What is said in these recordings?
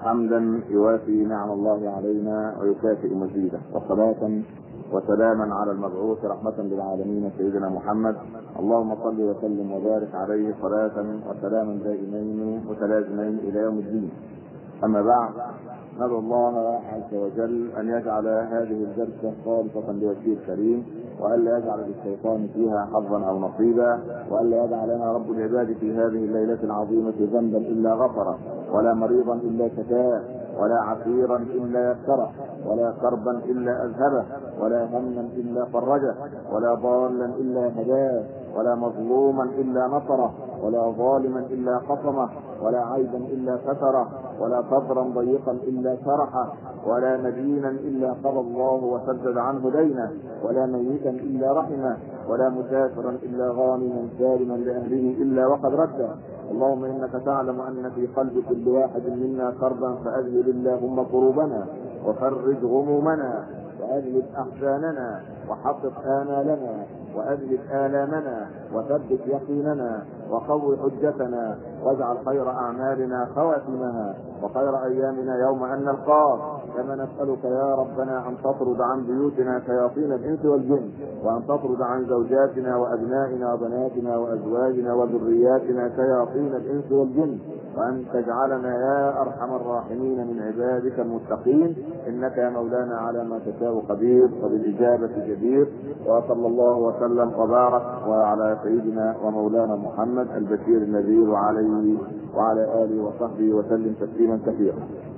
حمدا يوافي نعم الله علينا ويكافئ مزيده وصلاة وسلاما على المبعوث رحمة للعالمين سيدنا محمد اللهم صل وسلم وبارك عليه صلاة وسلاما دائمين متلازمين إلى يوم الدين أما بعد ندعو الله عز وجل أن يجعل هذه الجلسة خالصة لوجهه الكريم وألا يجعل للشيطان فيها حظا أو نصيبا وألا يجعل لنا رب العباد في هذه الليلة العظيمة ذنبا إلا غفره ولا مريضا إلا شفاه ولا عسيرا إلا يسره ولا كربا إلا أذهبه ولا هما إلا فرجه ولا ضالا إلا هداه ولا مظلوما إلا نصره ولا ظالما إلا قصمه ولا عيبا إلا ستره ولا صدرا ضيقا إلا شرحه ولا مدينا إلا قضى الله وسدد عنه دينه ولا ميتا إلا رحمه ولا مسافرا إلا غانما سالما لأهله إلا وقد رده اللهم إنك تعلم أن في قلب كل واحد منا كربا فأذهب اللهم كروبنا وفرج غمومنا وأذهب أحزاننا وحقق آمالنا وأذهب آلامنا وثبت يقيننا وقو حجتنا واجعل خير أعمالنا خواتمها وخير أيامنا يوم أن نلقاك كما نسألك يا ربنا أن تطرد عن بيوتنا شياطين الإنس والجن وأن تطرد عن زوجاتنا وأبنائنا وبناتنا وأزواجنا وذرياتنا شياطين الإنس والجن وأن تجعلنا يا أرحم الراحمين من عبادك المتقين إنك يا مولانا على ما تشاء قدير وبالإجابة جدير وصلى الله وسلم وبارك وعلى سيدنا ومولانا محمد البشير النذير وعليه وعلى آله وصحبه وسلم تسليما كثيرا.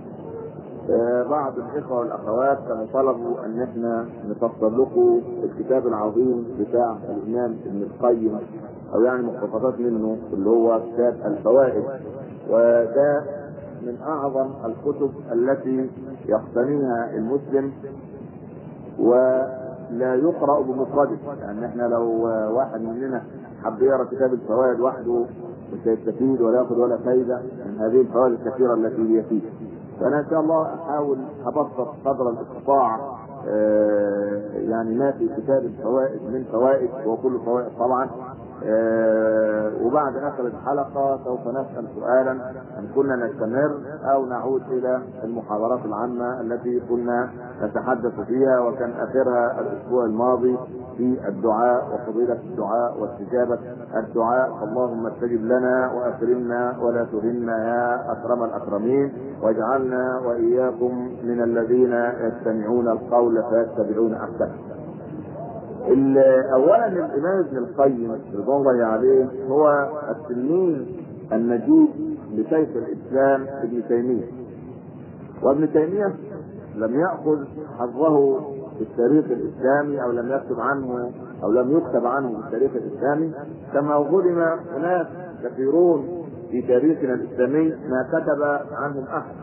بعض الاخوه والاخوات كانوا طلبوا ان احنا نفصل لكم الكتاب العظيم بتاع الامام ابن القيم او يعني مقتطفات منه اللي هو كتاب الفوائد وده من اعظم الكتب التي يقتنيها المسلم ولا يقرا بمفرده يعني احنا لو واحد مننا حب يقرا كتاب الفوائد وحده مش هيستفيد ولا ياخذ ولا فايده من هذه الفوائد الكثيره التي هي فيه فانا ان شاء الله احاول ابسط قدر الاستطاع آه يعني ما في كتاب الفوائد من فوائد وكل فوائد طبعا آه وبعد اخر الحلقه سوف نسال سؤالا ان كنا نستمر او نعود الى المحاضرات العامه التي كنا نتحدث فيها وكان اخرها الاسبوع الماضي في الدعاء وفضيله الدعاء واستجابه الدعاء اللهم استجب لنا واكرمنا ولا تهنا يا اكرم الاكرمين واجعلنا واياكم من الذين يستمعون القول فيتبعون احسنه. اولا الامام ابن القيم رضوان الله عليه هو التلميذ النجيب لشيخ الاسلام ابن تيميه. وابن تيميه لم ياخذ حظه في التاريخ الاسلامي او لم يكتب عنه او لم يكتب عنه في التاريخ الاسلامي كما ظلم اناس كثيرون في تاريخنا الاسلامي ما كتب عنهم احد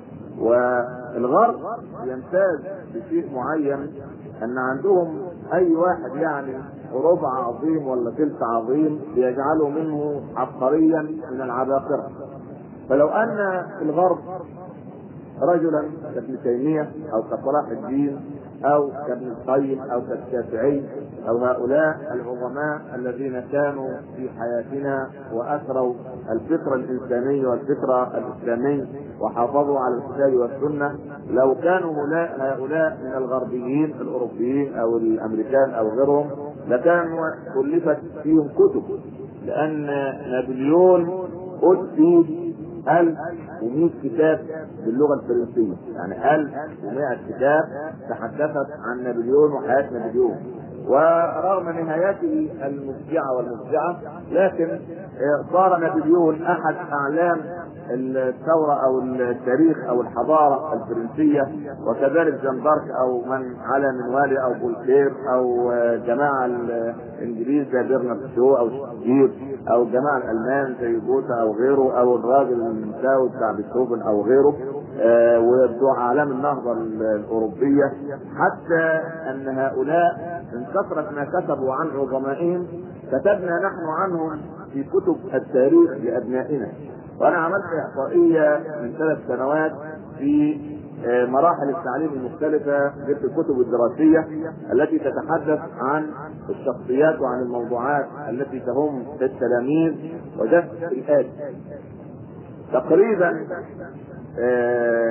والغرب يمتاز بشيء معين ان عندهم اي واحد يعني ربع عظيم ولا ثلث عظيم ليجعله منه عبقريا من العباقرة فلو ان الغرب رجلا كابن تيمية او كصلاح الدين او كابن القيم او كالشافعي او هؤلاء العظماء الذين كانوا في حياتنا واثروا الفكر الانساني والفكر الاسلامي وحافظوا على الكتاب والسنه لو كانوا هؤلاء من الغربيين الاوروبيين او الامريكان او غيرهم لكان كلفت فيهم كتب لان نابليون أتي 1100 كتاب باللغة الفرنسية يعني 1100 كتاب تحدثت عن نابليون وحياة نابليون ورغم نهايته المفجعة والمفجعة لكن صار نابليون أحد أعلام الثورة أو التاريخ أو الحضارة الفرنسية وكذلك جان دارك أو من على منواله أو بولكير أو جماعة الإنجليز زي برنارد شو أو شكسبير أو الجماعة الألمان زي جوتا أو غيره أو الراجل النمساوي بتاع بيتهوفن أو غيره آه وبتوع أعلام النهضة الأوروبية حتى أن هؤلاء من كثرة ما كتبوا عن عظمائهم كتبنا نحن عنهم في كتب التاريخ لأبنائنا وأنا عملت إحصائية من ثلاث سنوات في مراحل التعليم المختلفة في الكتب الدراسية التي تتحدث عن الشخصيات وعن الموضوعات التي تهم التلاميذ وجدت الآتي تقريبا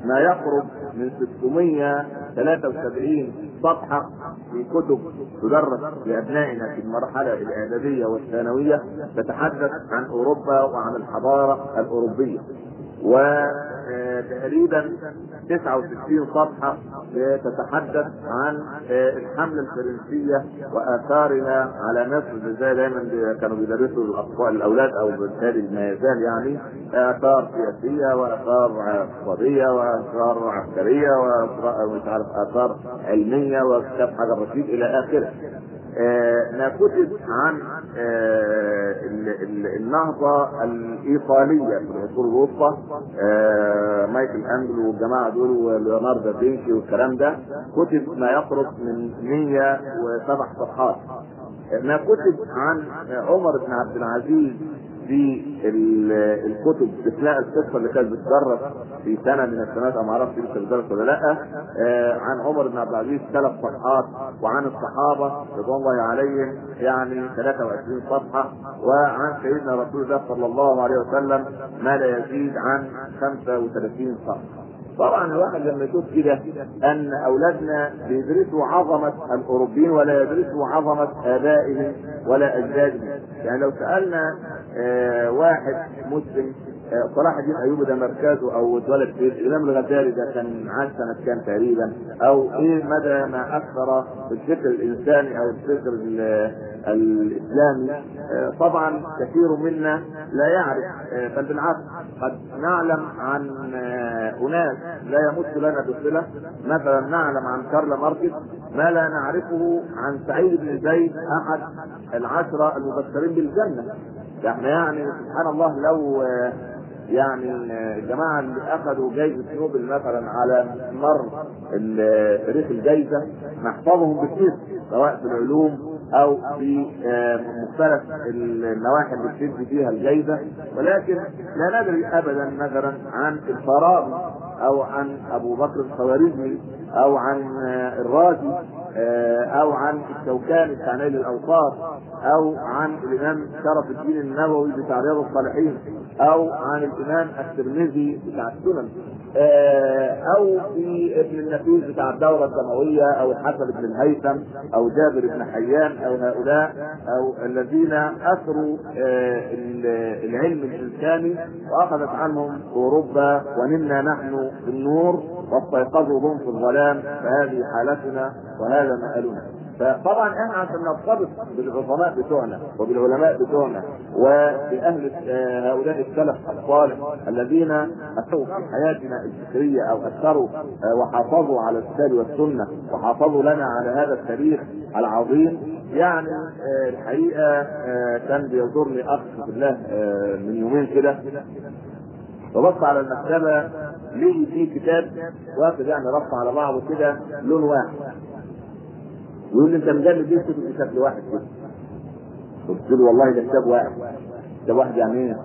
ما يقرب من 673 صفحة في كتب تدرس لأبنائنا في المرحلة الإعدادية والثانوية تتحدث عن أوروبا وعن الحضارة الأوروبية وتقريبا 69 صفحة تتحدث عن الحملة الفرنسية وآثارها على مصر ازاي دايما كانوا بيدرسوا الأطفال الأولاد أو بالتالي ما يزال يعني آثار سياسية وآثار اقتصادية وآثار عسكرية ومش عارف آثار علمية وكتاب حجر رشيد إلى آخره. آه ما كتب عن آه النهضة الإيطالية في العصور الوسطى آه مايكل أنجلو والجماعة دول وليوناردو دافنشي والكلام ده كتب ما يقرب من 107 صفحات ما كتب عن عمر بن عبد العزيز في الكتب اثناء القصه اللي كانت بتدرس في سنه من السنوات ما اعرفش لسه بتدرس ولا لا آه عن عمر بن عبد العزيز ثلاث صفحات وعن الصحابه رضوان الله عليهم يعني 23 صفحه وعن سيدنا رسول الله صلى الله عليه وسلم ما لا يزيد عن 35 صفحه طبعا الواحد لما يشوف كده ان اولادنا بيدرسوا عظمه الاوروبيين ولا يدرسوا عظمه ابائهم ولا اجدادهم يعني لو سالنا آه واحد مسلم آه صلاح الدين ايوب ده مركزه او اتولد في الامام الغزالي ده كان عاش سنه كام تقريبا او ايه مدى ما اثر في الفكر الانساني او الفكر الاسلامي آه طبعا كثير منا لا يعرف بل بالعكس قد نعلم عن اناس لا يمت لنا بصله مثلا نعلم عن كارل ماركس ما لا نعرفه عن سعيد بن زيد احد العشره المبشرين بالجنه احنا يعني سبحان الله لو يعني الجماعه اللي اخذوا جائزه نوبل مثلا على مر تاريخ الجائزه نحفظهم بالاسم سواء في العلوم او في مختلف النواحي اللي بتدي فيها الجائزه ولكن لا ندري ابدا مثلا عن الفارابي او عن ابو بكر الخوارزمي او عن الرازي او عن الشوكاني بتاع نيل الاوطار او عن الامام شرف الدين النووي بتاع رياض الصالحين او عن الامام الترمذي بتاع السنن او في ابن النفيس بتاع الدوره الدمويه او الحسن بن الهيثم او جابر بن حيان او هؤلاء او الذين اثروا العلم الانساني واخذت عنهم اوروبا ونمنا نحن في النور واستيقظوا هم في الظلام فهذه حالتنا وهذا مآلنا فطبعا احنا عشان نرتبط بالعظماء بتوعنا وبالعلماء بتوعنا وباهل هؤلاء السلف الصالح الذين اثروا في حياتنا الفكريه او اثروا وحافظوا على الكتاب والسنه وحافظوا لنا على هذا التاريخ العظيم يعني الحقيقه كان بيزورني اخ في الله من يومين كده فبص على المكتبه لقي فيه كتاب واخد يعني رفع على بعضه كده لون واحد ويقول لي انت مجلد ليه كتب بشكل واحد كده قلت له والله ده كتاب واحد كتاب واحد يعني ايه؟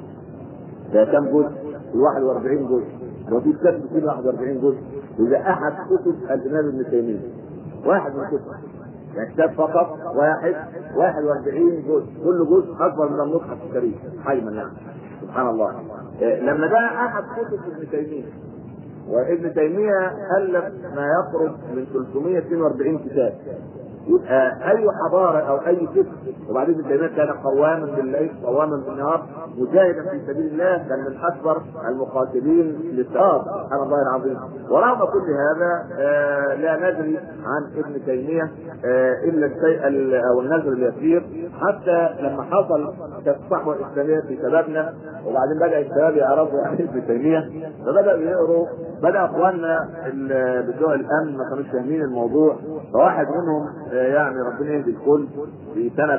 ده كام جزء؟ 41 جزء هو في كتاب فيه 41 جزء وده احد كتب الامام ابن تيميه واحد من كتب يعني كتاب فقط واحد 41 جزء كل جزء اكبر من المصحف الكريم حجما يعني سبحان الله لما ده احد كتب ابن تيميه وابن تيميه الف ما يقرب من 342 كتاب يبقى اي حضاره او اي فكر وبعدين ابن تيميه كان قواما بالليل قواما بالنهار مجاهدا في سبيل الله كان من اكبر المقاتلين للثواب سبحان الله العظيم ورغم كل هذا آه لا ندري عن ابن تيميه آه الا الشيء او النذر اليسير حتى لما حصل الصحوه الاسلاميه في شبابنا وبعدين بدا الشباب يعرفوا يعني ابن تيميه فبداوا يقروا بدا اخواننا بتوع الامن ما كانوش فاهمين الموضوع فواحد منهم يعني ربنا يهدي الكل في سنة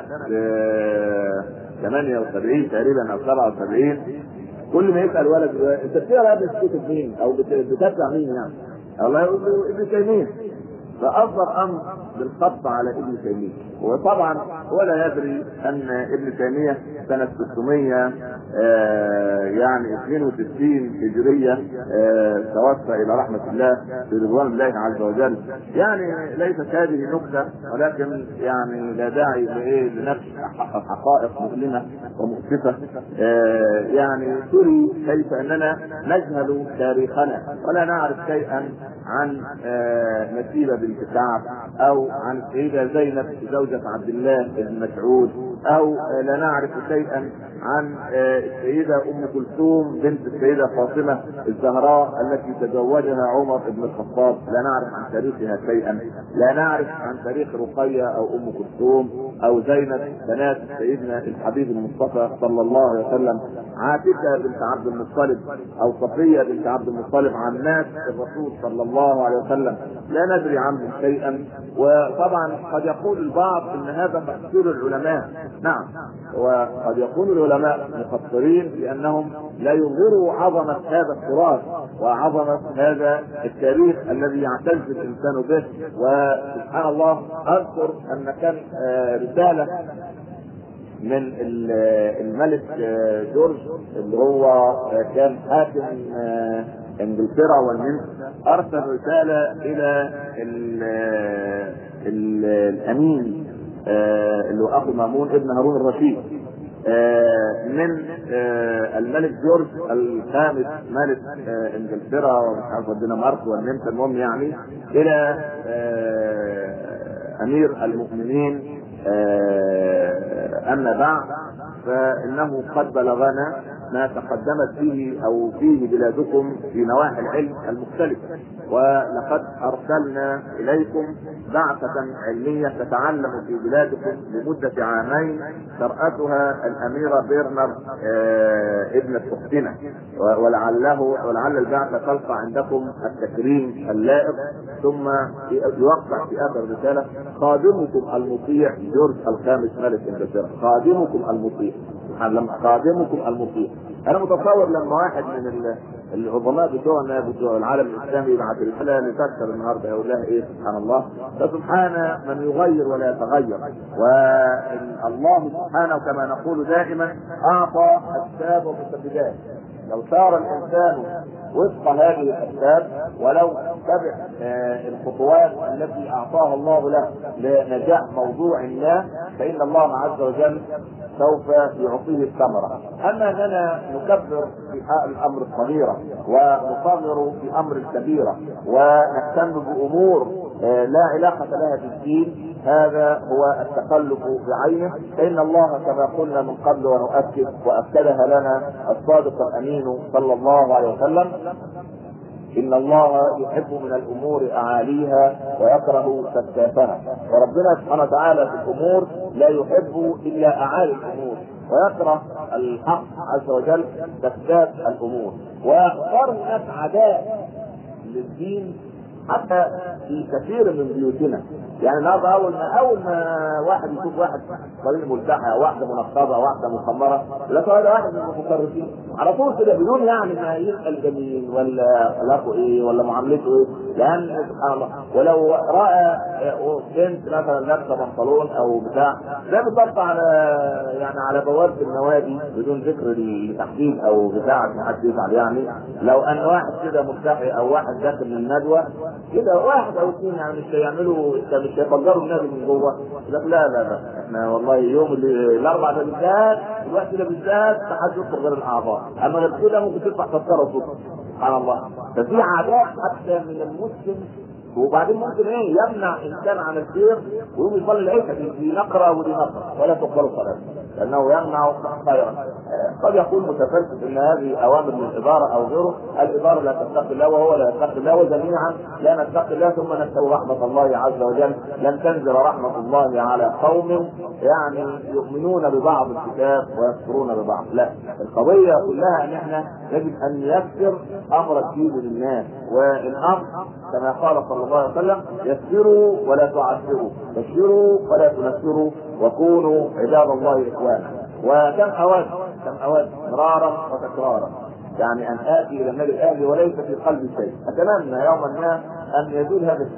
78 تقريبا او 77 كل ما يسأل ولد انت بتقرا ابن كتب مين او بتتبع مين يعني الله يقول له ابن تيمية فاصدر امر بالقبض على ابن تيميه وطبعا ولا يدري ان ابن تيميه سنه 600 آه يعني 62 هجريه آه توفى الى رحمه الله برضوان الله عز وجل يعني ليست هذه نكته ولكن يعني لا داعي لايه لنفس حقائق مؤلمه ومؤسفه آه يعني تري كيف اننا نجهل تاريخنا ولا نعرف شيئا عن آه نسيبه بنت كعب او عن سيده زينب زوجة عبد الله بن مسعود او لا نعرف شيئا عن السيدة ام كلثوم بنت السيدة فاطمة الزهراء التي تزوجها عمر بن الخطاب لا نعرف عن تاريخها شيئا لا نعرف عن تاريخ رقية او ام كلثوم او زينب بنات سيدنا الحبيب المصطفى صلى الله عليه وسلم عاتكة بنت عبد المطلب او صفية بنت عبد المطلب عمات الرسول صلى الله عليه وسلم لا ندري عنهم شيئا وطبعا قد يقول البعض ان هذا تقصير العلماء نعم وقد يكون العلماء مقصرين لانهم لا يظهروا عظمه هذا التراث وعظمه هذا التاريخ الذي يعتز الانسان به وسبحان الله اذكر ان كان رساله من الملك جورج اللي هو كان حاكم انجلترا والنمسا ارسل رساله الى ال ال الامين اللي هو اخو مامون ابن هارون الرشيد من الملك جورج الخامس ملك انجلترا ومش عارف الدنمارك والنمسا المهم يعني الى امير المؤمنين اما بعد فانه قد بلغنا ما تقدمت فيه او فيه بلادكم في نواحي العلم المختلفه ولقد ارسلنا اليكم بعثة علمية تتعلم في بلادكم لمدة عامين ترأسها الأميرة بيرنر ابن السختنة ولعله ولعل البعثة تلقى عندكم التكريم اللائق ثم يوقع في آخر الرسالة خادمكم المطيع جورج الخامس ملك انجلترا خادمكم المطيع خادمكم المطيع انا متصور لما واحد من العظماء بتوعنا بتوع العالم الاسلامي يبعث رساله لتذكر النهارده يقول لها ايه سبحان الله فسبحان من يغير ولا يتغير والله سبحانه كما نقول دائما اعطى اسباب ومسببات لو سار الانسان وفق هذه الاسباب ولو تبع الخطوات التي اعطاها الله له لنجاح موضوع ما فان الله عز وجل سوف يعطيه الثمرة أما أننا نكبر في الأمر الصغيرة ونصغر في أمر الكبيرة ونهتم بأمور لا علاقة لها بالدين هذا هو التخلف بعينه فإن الله كما قلنا من قبل ونؤكد وأكدها لنا الصادق الأمين صلى الله عليه وسلم إن الله يحب من الأمور أعاليها ويكره سفسافها وربنا سبحانه وتعالى في الأمور لا يحب إلا أعالي الأمور ويكره الحق عز وجل سفساف الأمور ويختار الناس عداء للدين حتى في كثير من بيوتنا يعني النهارده اول ما اول ما واحد يشوف واحد طريق ملتحى او واحده منقبه او واحده مخمره يقول لك هذا واحد من المتطرفين على طول كده بدون يعني ما يسال جميل ولا اخلاقه ايه ولا معاملته ايه لان سبحان الله ولو راى بنت مثلا لابسه بنطلون او بتاع ده بالضبط على يعني على بوابه النوادي بدون ذكر التحديد او بتاع عشان حد يزعل يعني لو ان واحد كده ملتحي او واحد داخل الندوه كده واحد او اثنين يعني مش هيعملوا مش هيفجروا النادي من جوه لا لا لا لا احنا والله يوم اللي الاربع ده بالذات الوقت ده بالذات ما حدش يدخل غير الاعضاء اما غير كده ممكن تدفع تذكره صوت سبحان الله ففي عادات حتى من المسلم وبعدين ممكن ايه يمنع انسان عن الخير ويقوم يصلي العشاء دي نقره ودي نقره ولا تقبل صلاته لانه يمنع خيرا قد يكون متفلسف ان هذه اوامر من الاداره او غيره الاداره لا تتقي الله وهو لا يتقي الله وجميعا لا نتقي الله ثم نسال رحمه الله عز وجل لن تنزل رحمه الله على قوم يعني يؤمنون ببعض الكتاب ويكفرون ببعض لا القضيه كلها ان احنا يجب ان نيسر امر الدين للناس والامر كما قال صلى الله عليه وسلم يسروا ولا تعسروا بشروا ولا تنفروا وكونوا عباد الله اخوانا وكم اود كم اود مرارا وتكرارا يعني ان اتي الى النبي الاهلي وليس في قلبي شيء اتمنى يوما ما ان يزول هذا الشيء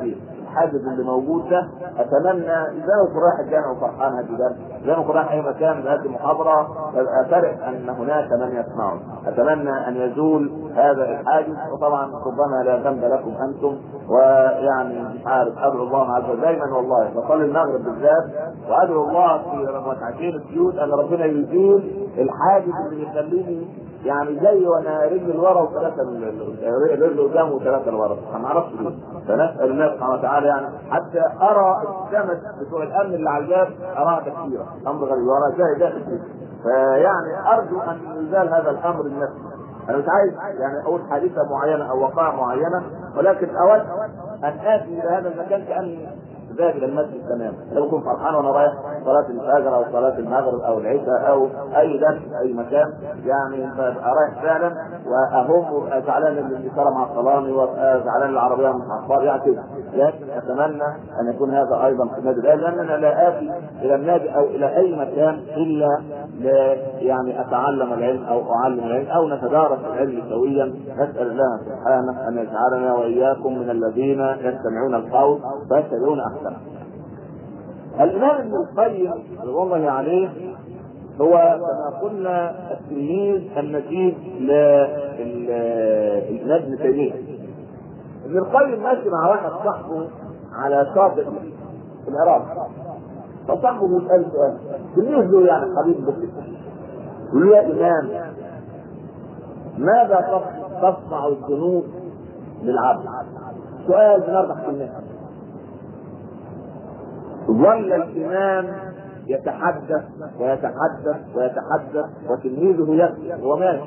الحاجز اللي موجود ده اتمنى اذا كنت رايح الجامع وفرحان هدي درس زي ما كنت رايح اي مكان بهدي محاضره فرح ان هناك من يسمعون اتمنى ان يزول هذا الحاجز وطبعا ربما لا ذنب لكم انتم ويعني مش عارف ادعو الله عز وجل دايما والله بصلي المغرب بالذات وادعو الله في ركعتين السجود ان ربنا يزيل الحاجز اللي يخليني يعني زي وانا رجل لورا وثلاثه رجل قدام وثلاثه لورا ما اعرفش ليه فنسال الله سبحانه وتعالى يعني حتى ارى السمك بتوع الامن اللي على الباب اراها كثيره امر غريب وانا شاهد داخل فيه فيعني ارجو ان يزال هذا الامر النفسي انا مش عايز يعني اقول حادثه معينه او وقائع معينه ولكن اود ان اتي الى هذا المكان كاني ذاهب الى المسجد تماما لو اكون فرحان وانا رايح صلاه الفجر او صلاه المغرب او العشاء او اي درس في اي مكان يعني ببقى رايح فعلا واهم وابقى زعلان ان الاشاره مع الصلاه وابقى زعلان العربيه مش مع يعني كده لكن اتمنى ان يكون هذا ايضا في النادي الاهلي لان انا لا اتي الى النادي او الى اي مكان الا يعني اتعلم العلم او اعلم العلم او نتدارس العلم سويا نسال الله سبحانه ان يجعلنا واياكم من الذين يستمعون القول فيتبعون احسنه. الامام ابن القيم رضوان الله عليه هو كما قلنا التلميذ النجيب للامام ابن تيميه. ابن القيم ماشي مع واحد صاحبه على شاطئ في العراق فصاحبه بيسأل سؤال تلميذ له يعني حبيب بكر يقول يا إمام ماذا تصنع الذنوب للعبد؟ سؤال بنربح في الناس ظل الإمام يتحدث ويتحدث ويتحدث وتلميذه يبكي هو ماشي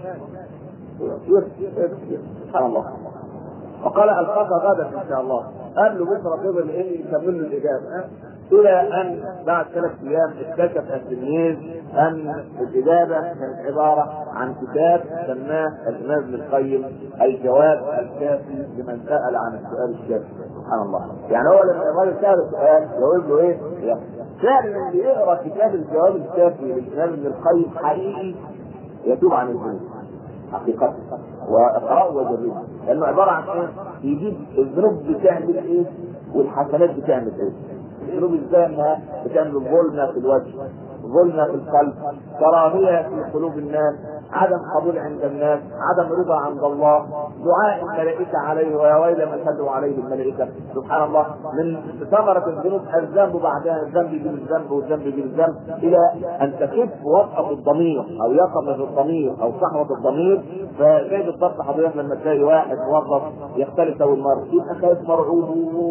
سبحان الله وقال القاك غدا ان شاء الله قال له بكره فضل ايه يكمل له الاجابه الى ان بعد ثلاث ايام اكتشف التلميذ ان الاجابه كانت عباره عن كتاب سماه الامام ابن القيم الجواب الكافي لمن سال عن السؤال الشافي سبحان الله يعني هو لما الراجل سال السؤال يقول له ايه؟ فعلا اللي يقرا كتاب الجواب الكافي للامام ابن القيم حقيقي يتوب عن الذنوب حقيقة واقرأوا وجربوا لانه عبارة عن ايه؟ يجيب الذنوب بتعمل ايه والحسنات بتعمل ايه؟ الذنوب ازاي انها بتعمل ظلمة في الوجه ظلمة في القلب كراهية في قلوب الناس عدم قبول عند الناس عدم رضا عند الله دعاء الملائكة عليه ويا ويل من تدعو عليه الملائكة سبحان الله من ثمرة الذنوب الذنب بعدها الذنب يجيب الذنب والذنب يجيب الذنب إلى أن تخف وطأة الضمير أو يقظة الضمير أو صحوة الضمير فزي بالضبط حضرتك لما تلاقي واحد موظف يختلف أول مرة يبقى خايف مرعوب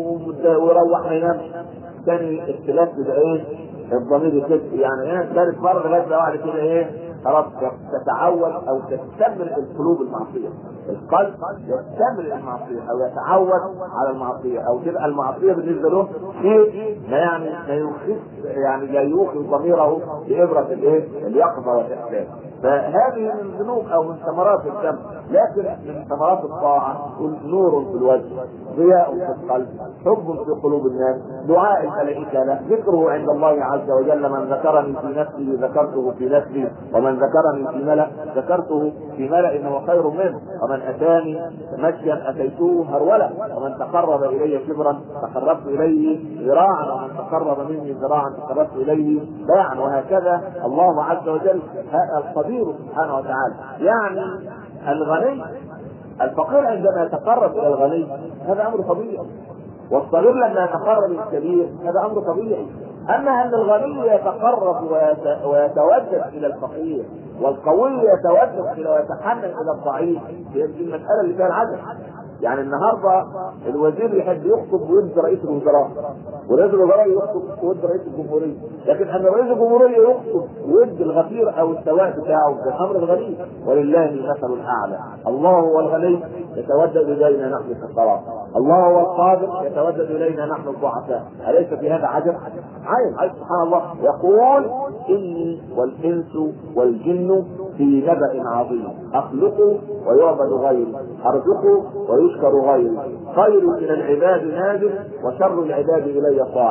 ويروح ينام ثاني اختلاف يبقى ايه الضمير يخف يعني ايه ثالث مره لغايه بعد كده ايه خلاص تتعود او تستمر القلوب المعصيه القلب يستمر المعصيه او يتعود على المعصيه او تبقى المعصيه بالنسبه له شيء ما يعني ما يخف يعني لا يوقظ ضميره بابره الايه؟ اليقظه والاحساس فهذه من الذنوب او من ثمرات الذنب لكن من ثمرات الطاعه نور في الوجه ضياء في القلب حب في قلوب الناس دعاء الملائكه له ذكره عند الله عز وجل من ذكرني في نفسه ذكرته في نفسي ومن ذكرني في ملأ ذكرته في ملأ هو خير منه ومن اتاني مشيا اتيته هرولا ومن تقرب الي شبرا تقربت اليه ذراعا ومن تقرب مني ذراعا تقربت اليه باعا وهكذا الله عز وجل القدير سبحانه وتعالى يعني الغني الفقير عندما يتقرب الى الغني هذا امر طبيعي والصغير لما يتقرب للكبير هذا امر طبيعي اما ان الغني يتقرب ويتوجه الى الفقير والقوي يتوجه الى ويتحنن الى الضعيف هي دي المساله اللي فيها العدل يعني النهارده الوزير يحب يخطب ويدي رئيس الوزراء ورئيس الوزراء يخطب ويدي رئيس الجمهوريه لكن ان رئيس الجمهوريه يخطب ويدي الغفير او السواق بتاعه ده امر غريب ولله المثل الاعلى الله هو الغني يتودد الينا نحن الفقراء الله هو القادر يتودد الينا نحن الضعفاء اليس في هذا عجب؟ عجب عجب سبحان الله يقول اني والانس والجن في نبأ عظيم اخلق ويعبد غيري ارزق ويشكر غيري خير من العباد نازل وشر العباد الي صاعد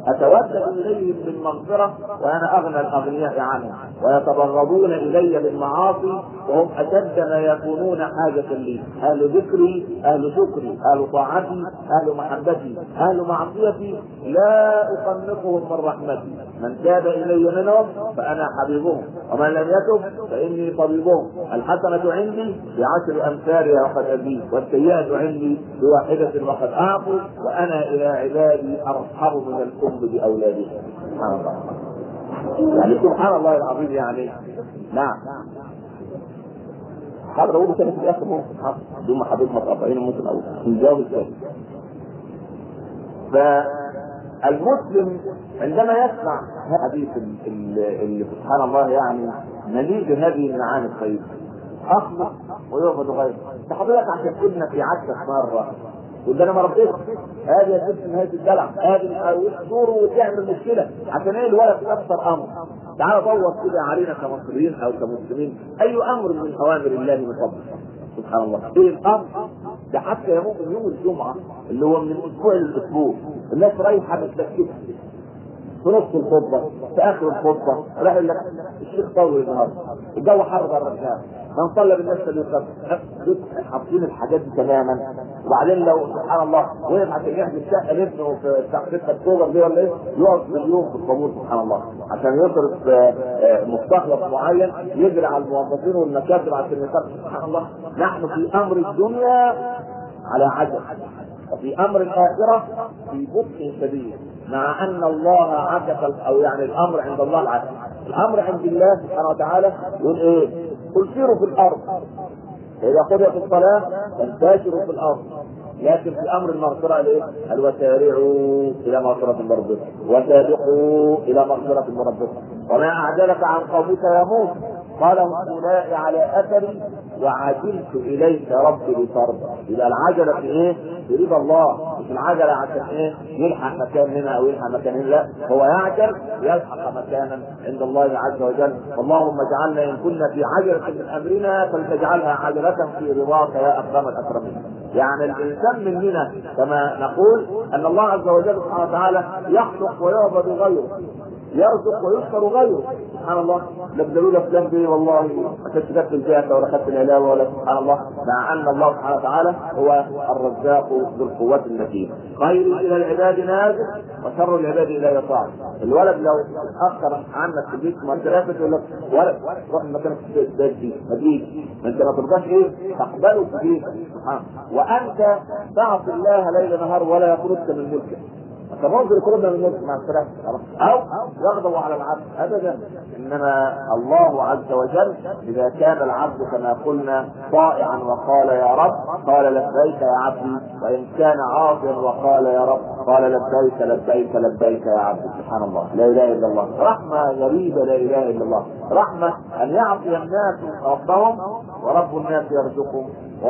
اتودد اليهم بالمغفره وانا اغنى الاغنياء عنهم ويتبغضون الي بالمعاصي وهم اشد ما يكونون حاجه لي اهل ذكري اهل شكري اهل طاعتي اهل محبتي اهل معصيتي لا اقنطهم من رحمتي من تاب الي منهم فانا حبيبهم ومن لم يتب فاني طبيبهم الحسنه عندي بعشر امثالها وقد ازيد والسيئه عندي بواحده وقد اعطوا وانا الى عبادي ارحم من الام باولادها سبحان الله يعني سبحان الله العظيم يعني نعم حاضر اقول كده في الاخر ممكن حاضر بدون ما حضرتك ما تقطعين ممكن اقول نجاوب الثاني فالمسلم عندما يسمع حديث اللي سبحان الله يعني مليء بهذه المعاني الطيبه اخلص ويعبد غيره حضرتك عشان كنا في عكسك مره وده انا ما ربيتش هذه يا ست نهايه الدلع هذه وتدور وتعمل مشكله عشان ايه الولد يكسر امر تعال دور كده علينا كمصريين او كمسلمين اي امر من اوامر الله من فضله سبحان الله ايه الامر ده حتى يوم يوم الجمعه اللي هو من الاسبوع للاسبوع الناس رايحه متسكته في نص الخطبه في اخر الخطبه راح يقول لك الشيخ طول النهارده الجو حر بره الناس من صلى بالناس اللي حاطين الحاجات دي تماما وبعدين لو سبحان الله وقف عشان يحجز الشقه لابنه في بتاع 6 اكتوبر دي ولا ايه يقعد باليوم في الطابور سبحان الله عشان يصرف مستخلص معين يجري على الموظفين والمكاتب عشان يصرف سبحان الله نحن في امر الدنيا على عجل وفي امر الاخره في بطء شديد مع ان الله عكس او يعني الامر عند الله العكس الامر عند الله سبحانه وتعالى يقول ايه؟ قل سيروا في الارض فاذا قضيت الصلاه فانتشروا في الارض لكن في امر المغفره الايه؟ قال وسارعوا الى مغفره من ربكم وسابقوا الى مغفره من ربكم وما اعجلك عن قومك يا موسى قال هؤلاء على اثري وعجلت اليك ربي لترضى يبقى العجله في ايه؟ في رضا الله مش العجله عشان ايه؟ يلحق مكان هنا او يلحق مكان هنا لا هو يعجل يلحق مكانا عند الله عز وجل اللهم اجعلنا ان كنا في عجله من امرنا فلتجعلها عجله في رضاك يا اكرم الاكرمين يعني الانسان مننا كما نقول ان الله عز وجل سبحانه وتعالى يخلق ويعبد غيره يرزق ويشكر غيره سبحان الله لا بدلوا لك ذنب ايه والله ما كنتش خدت الجاهة ولا خدت العلاوه ولا سبحان الله مع ان الله سبحانه وتعالى هو الرزاق ذو القوة المتين خير الى العباد نازل وشر العباد الى يطاع الولد لو اتاخر عنك في البيت ما انت لافت يقول لك ولد روح مكانك في البيت دي ما تجيش ما انت ما ترضاش ايه تقبله في بيتك سبحان وانت تعصي الله ليل نهار ولا يخرجك من ملكه فمنظر يخرجنا من الملك مع السلامه او يغضب على العبد ابدا انما الله عز وجل اذا كان العبد كما قلنا طائعا وقال يا رب قال لبيك يا عبدي وان كان عاصيا وقال يا رب قال لبيك لبيك لبيك يا عبدي سبحان الله لا اله الا الله رحمه غريبه لا اله الا الله رحمه ان يعصي الناس ربهم ورب الناس يرزقهم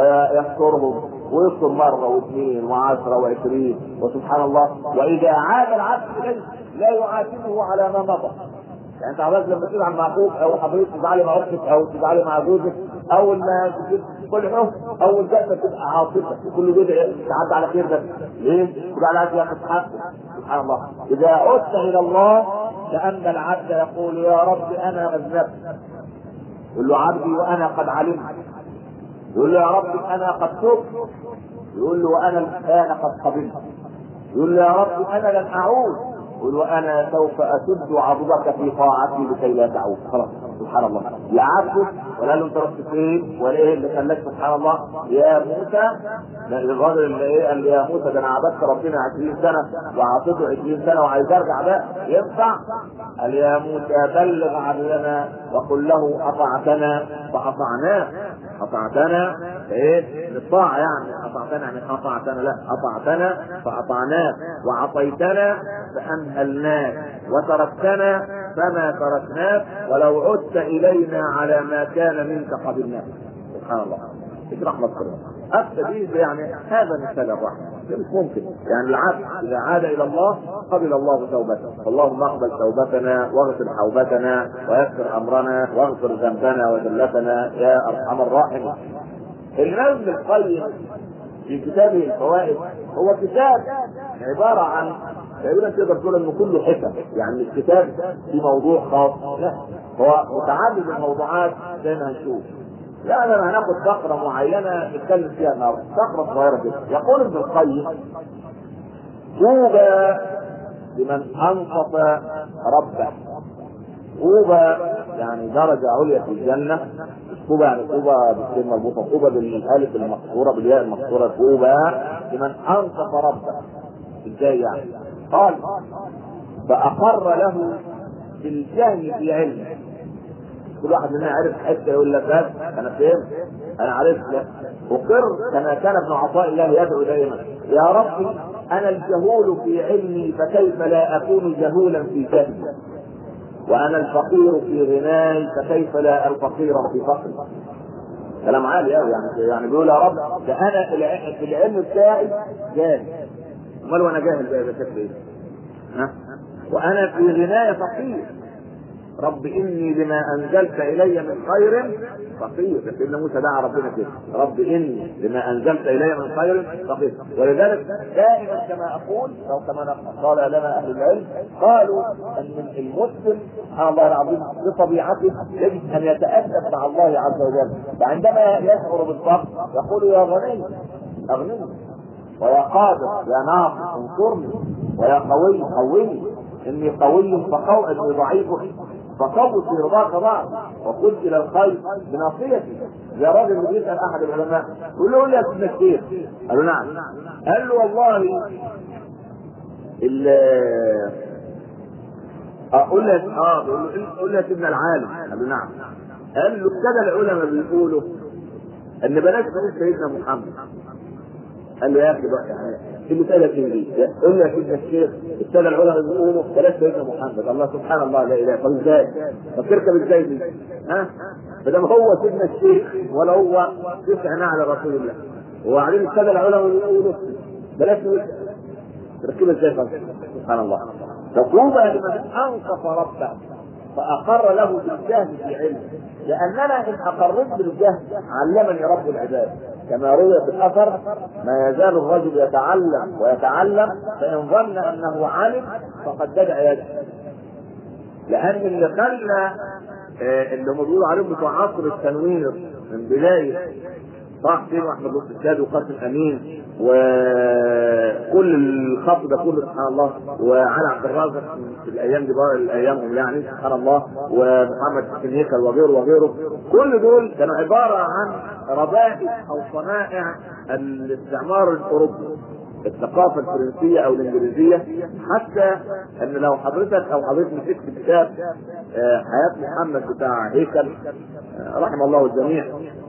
ويسترهم ويذكر مرة واثنين وعشرة وعشرين وسبحان الله وإذا عاد العبد إليه لا يعاتبه على ما مضى يعني انت حضرتك لما تزعل مع اخوك او حضرتك تزعلي مع اختك او تزعلي مع جوزك اول ما كل حب اول جلسه تبقى عاطفه كل بدعه تعدي على خير بس ليه؟ تبقى على ياخد حقه سبحان الله اذا عدت الى الله كان العبد يقول يا رب انا اذنبت يقول له عبدي وانا قد علمت يقول له يا رب انا قد تبت يقول له وانا الان قد قبلت يقول له يا رب انا لن اعود يقول وانا سوف اسد عضدك في طاعتي لكي لا تعود خلاص سبحان الله لا عبده ولا له انت رحت فين ولا ايه اللي خلاك سبحان الله يا موسى الراجل اللي ايه قال لي يا موسى ده انا عبدت ربنا 20 سنه وعطيته 20 سنه وعايز ارجع بقى ينفع؟ قال يا موسى بلغ عدلنا وقل له اطعتنا فاطعناه اطعتنا ايه للطاعه يعني اطعتنا يعني اطعتنا لا اطعتنا فاطعناه وعصيتنا فامهلناك وتركتنا فما تركناك ولو عدت الينا على ما كان منك قبلناك سبحان الله ايش رحمة الله السبيل يعني هذا مثال الرحمة مش ممكن يعني العبد إذا عاد إلى الله قبل الله توبته اللهم اقبل توبتنا واغفر حوبتنا ويسر أمرنا واغفر ذنبنا وذلتنا يا أرحم الراحمين الإمام ابن القيم في كتابه الفوائد هو كتاب عبارة عن تقريبا تقدر تقول انه كله حكم يعني الكتاب في موضوع خاص لا هو متعدد الموضوعات زي ما هنشوف لا انا هناخد فقره معينه نتكلم فيها النهارده فقره صغيره كده يقول ابن القيم طوبى لمن انصف ربه طوبى يعني درجة عليا في الجنة طوبى يعني طوبى بالكلمة مربوطة طوبى بالألف المقصورة بالياء المقصورة طوبى لمن أنصف ربه ازاي يعني؟ قال فأقر له بالجهل في علمه كل واحد مننا عرف حته يقول لك بس انا فهمت انا عرفت اقر كما كان ابن عطاء الله يدعو دائما يا ربي انا الجهول في علمي فكيف لا اكون جهولا في جهلي وانا الفقير في غناي فكيف لا الفقير في فقري كلام عالي قوي يعني يعني بيقول يا رب ده انا في العلم بتاعي جاهل امال وانا جاهل بقى يبقى شكلي ايه؟ ها؟ وانا في غناي فقير رب اني لما انزلت الي من خير فقير سيدنا موسى دعا ربنا كده رب اني لما انزلت الي من خير فقير ولذلك دائما كما اقول او كما قال لنا اهل العلم قالوا ان المسلم سبحان الله العظيم بطبيعته يجب ان يتادب مع الله عز وجل فعندما يشعر بالفقر يقول يا غني اغنني ويا قادر يا ناصر انصرني ويا قوي قويني اني قوي فقوي اني ضعيف فقوي في رضاك بعض وقلت الى الخير بناصيتي يا راجل اللي بيسال احد العلماء يقول له قول لي يا سيدنا الشيخ قال له نعم قال له والله اقول لك اه قول لي يا سيدنا العالم قال له نعم قال له ابتدى العلماء بيقولوا ان بلاش بلاش سيدنا محمد قال له يا اخي بقى يعني اللي سالك ايه قول يا سيدنا الشيخ الساده العلماء بيقولوا بلاش سيدنا محمد الله سبحان الله لا اله طب ازاي؟ طب تركب ازاي دي؟ ها؟ ما دام هو سيدنا الشيخ ولا هو يسعى على رسول الله وبعدين الساده العلماء بيقولوا بلاش تركبها ازاي سبحان الله فطوبى لمن انصف ربه فاقر له بالجهل في علمه لاننا ان اقررت بالجهل علمني رب العباد كما روي في الاثر ما يزال الرجل يتعلم ويتعلم فان ظن انه علم فقد بدأ يده لان اللي خلى اللي هم بيقولوا عليهم بتوع عصر التنوير من بدايه طه حسين واحمد لطفي السيد وقاسم امين وكل الخط ده كله سبحان الله وعلي عبد الرازق في الايام دي بقى ايامهم يعني سبحان الله ومحمد حسين هيكل وغيره وغيره كل دول كانوا عباره عن ربائع او صنائع الاستعمار الاوروبي الثقافه الفرنسيه او الانجليزيه حتى ان لو حضرتك او حضرتك مسكت كتاب حياه محمد بتاع هيكل رحم الله الجميع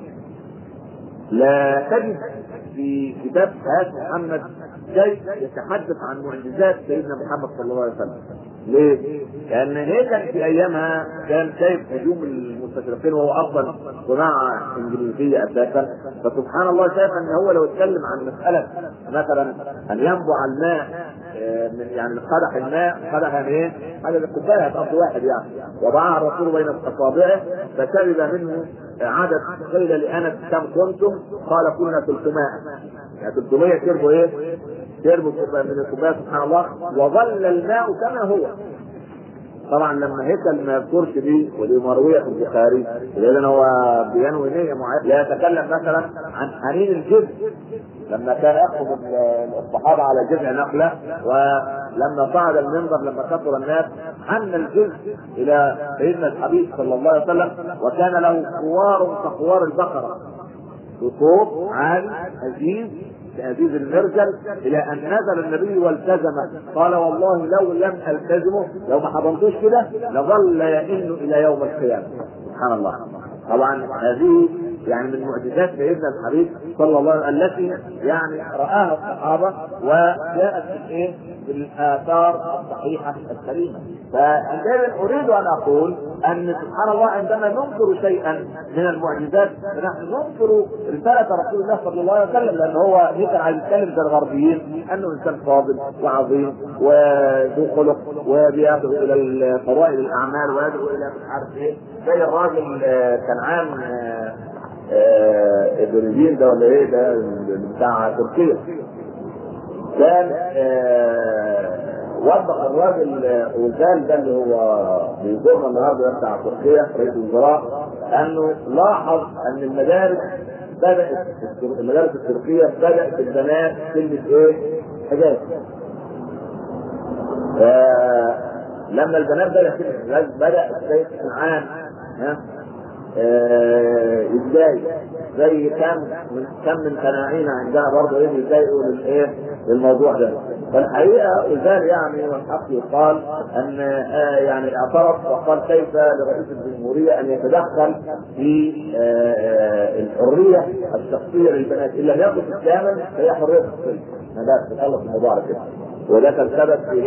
لا تجد في كتاب حياة محمد شيء يتحدث عن معجزات سيدنا محمد صلى الله عليه وسلم. ليه؟ لأن هيكل في أيامها كان شايف هجوم المستشرقين وهو أصلا صناعة إنجليزية أساسا، فسبحان الله شايف أن هو لو اتكلم عن مسألة مثلا أن ينبع الماء من يعني قدح الماء قدح يعني ايه؟ حاجه الكوبايه هتقضي واحد يعني وضعها الرسول بين اصابعه فشرب منه عدد قيل لانس كم كنتم؟ قال كنا 300 يعني 300 شربوا ايه؟ شربوا من الكوبايه سبحان الله وظل الماء كما هو طبعا لما هيكل ما يذكرش دي ودي مرويه في البخاري لان هو بينوي نيه معينه لا يتكلم مثلا عن حنين الجزء لما كان ياخذ الصحابه على جذع نخله ولما صعد المنبر لما كثر الناس حن الجزء الى سيدنا الحبيب صلى الله عليه وسلم وكان له خوار كخوار البقره بصوت عالي عزيز كأزيز المرجل إلى أن نزل النبي والتزمه قال والله لو لم ألتزمه لو ما حضنتوش كده لظل يئن إلى يوم القيامة سبحان الله طبعا هذه يعني من معجزات سيدنا الحبيب صلى الله عليه وسلم التي يعني رآها الصحابة وجاءت بالايه؟ بالآثار الصحيحة السليمة. فعندما أريد أن أقول أن سبحان الله عندما ننكر شيئا من المعجزات نحن ننكر رسالة رسول الله صلى الله عليه وسلم لأن هو كان عايز يتكلم زي الغربيين أنه إنسان فاضل وعظيم وذو خلق وبيدعو إلى فضائل الأعمال ويدعو إلى مش عارف إيه زي الراجل كنعان ابريزين ده ولا ايه ده بتاع تركيا كان وضح الراجل وزال ده اللي هو بيزورنا النهارده بتاع تركيا رئيس الوزراء انه لاحظ ان المدارس بدات المدارس التركيه بدات البنات تلبس ايه؟ حجاب. لما البنات بدات تلبس حجاب بدا السيد سمعان ها ازاي زي كم من كم من قناعين عندها برضه ايه يتضايقوا للايه للموضوع ده فالحقيقه وزال يعني والحق يقال ان آه يعني اعترف وقال كيف لرئيس الجمهوريه ان يتدخل في آه الحريه الشخصيه للبنات ان لم يكن اسلاما فهي حريه شخصيه ما تخلص الموضوع على كده وده كان سبب في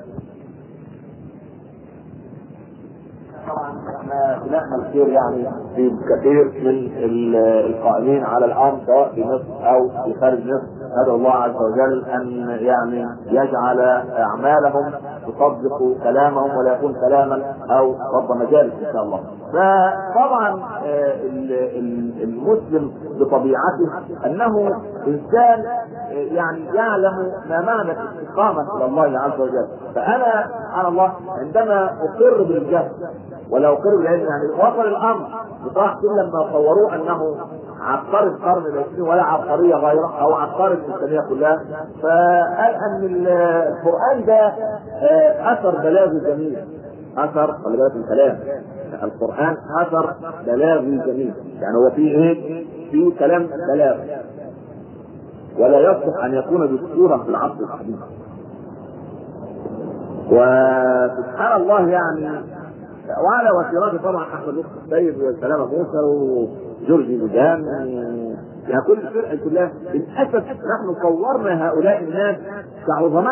طبعا احنا بنعمل خير يعني في كثير من القائمين على الامر سواء في مصر او في خارج مصر ندعو الله عز وجل ان يعني يجعل اعمالهم تصدق كلامهم ولا يكون كلاما او رب مجالس ان شاء الله. فطبعا المسلم بطبيعته انه انسان يعني يعلم ما معنى الاستقامه الى الله عز وجل، فانا سبحان الله عندما اقر بالجهل ولا اقر بالعلم يعني وصل الامر بصراحه لما صوروه انه عبقري القرن العشرين ولا عبقريه غيره او عبقري الانسانيه كلها فقال ان القران ده اثر بلاغي جميل اثر خلي بالك من الكلام القران اثر بلاغي جميل يعني هو فيه ايه؟ فيه كلام بلاغ ولا يصلح ان يكون دستورا في العصر الحديث وسبحان الله يعني وعلى وسيرته طبعا احمد لطفي السيد والسلامه موسى وجورجي لجان يعني كل الفرقه كلها للاسف نحن صورنا هؤلاء الناس كعظماء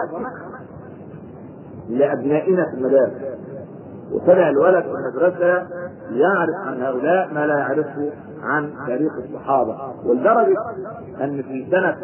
لابنائنا في المدارس وطلع الولد في المدرسه يعرف عن هؤلاء ما لا يعرفه عن تاريخ الصحابه ولدرجه ان في سنه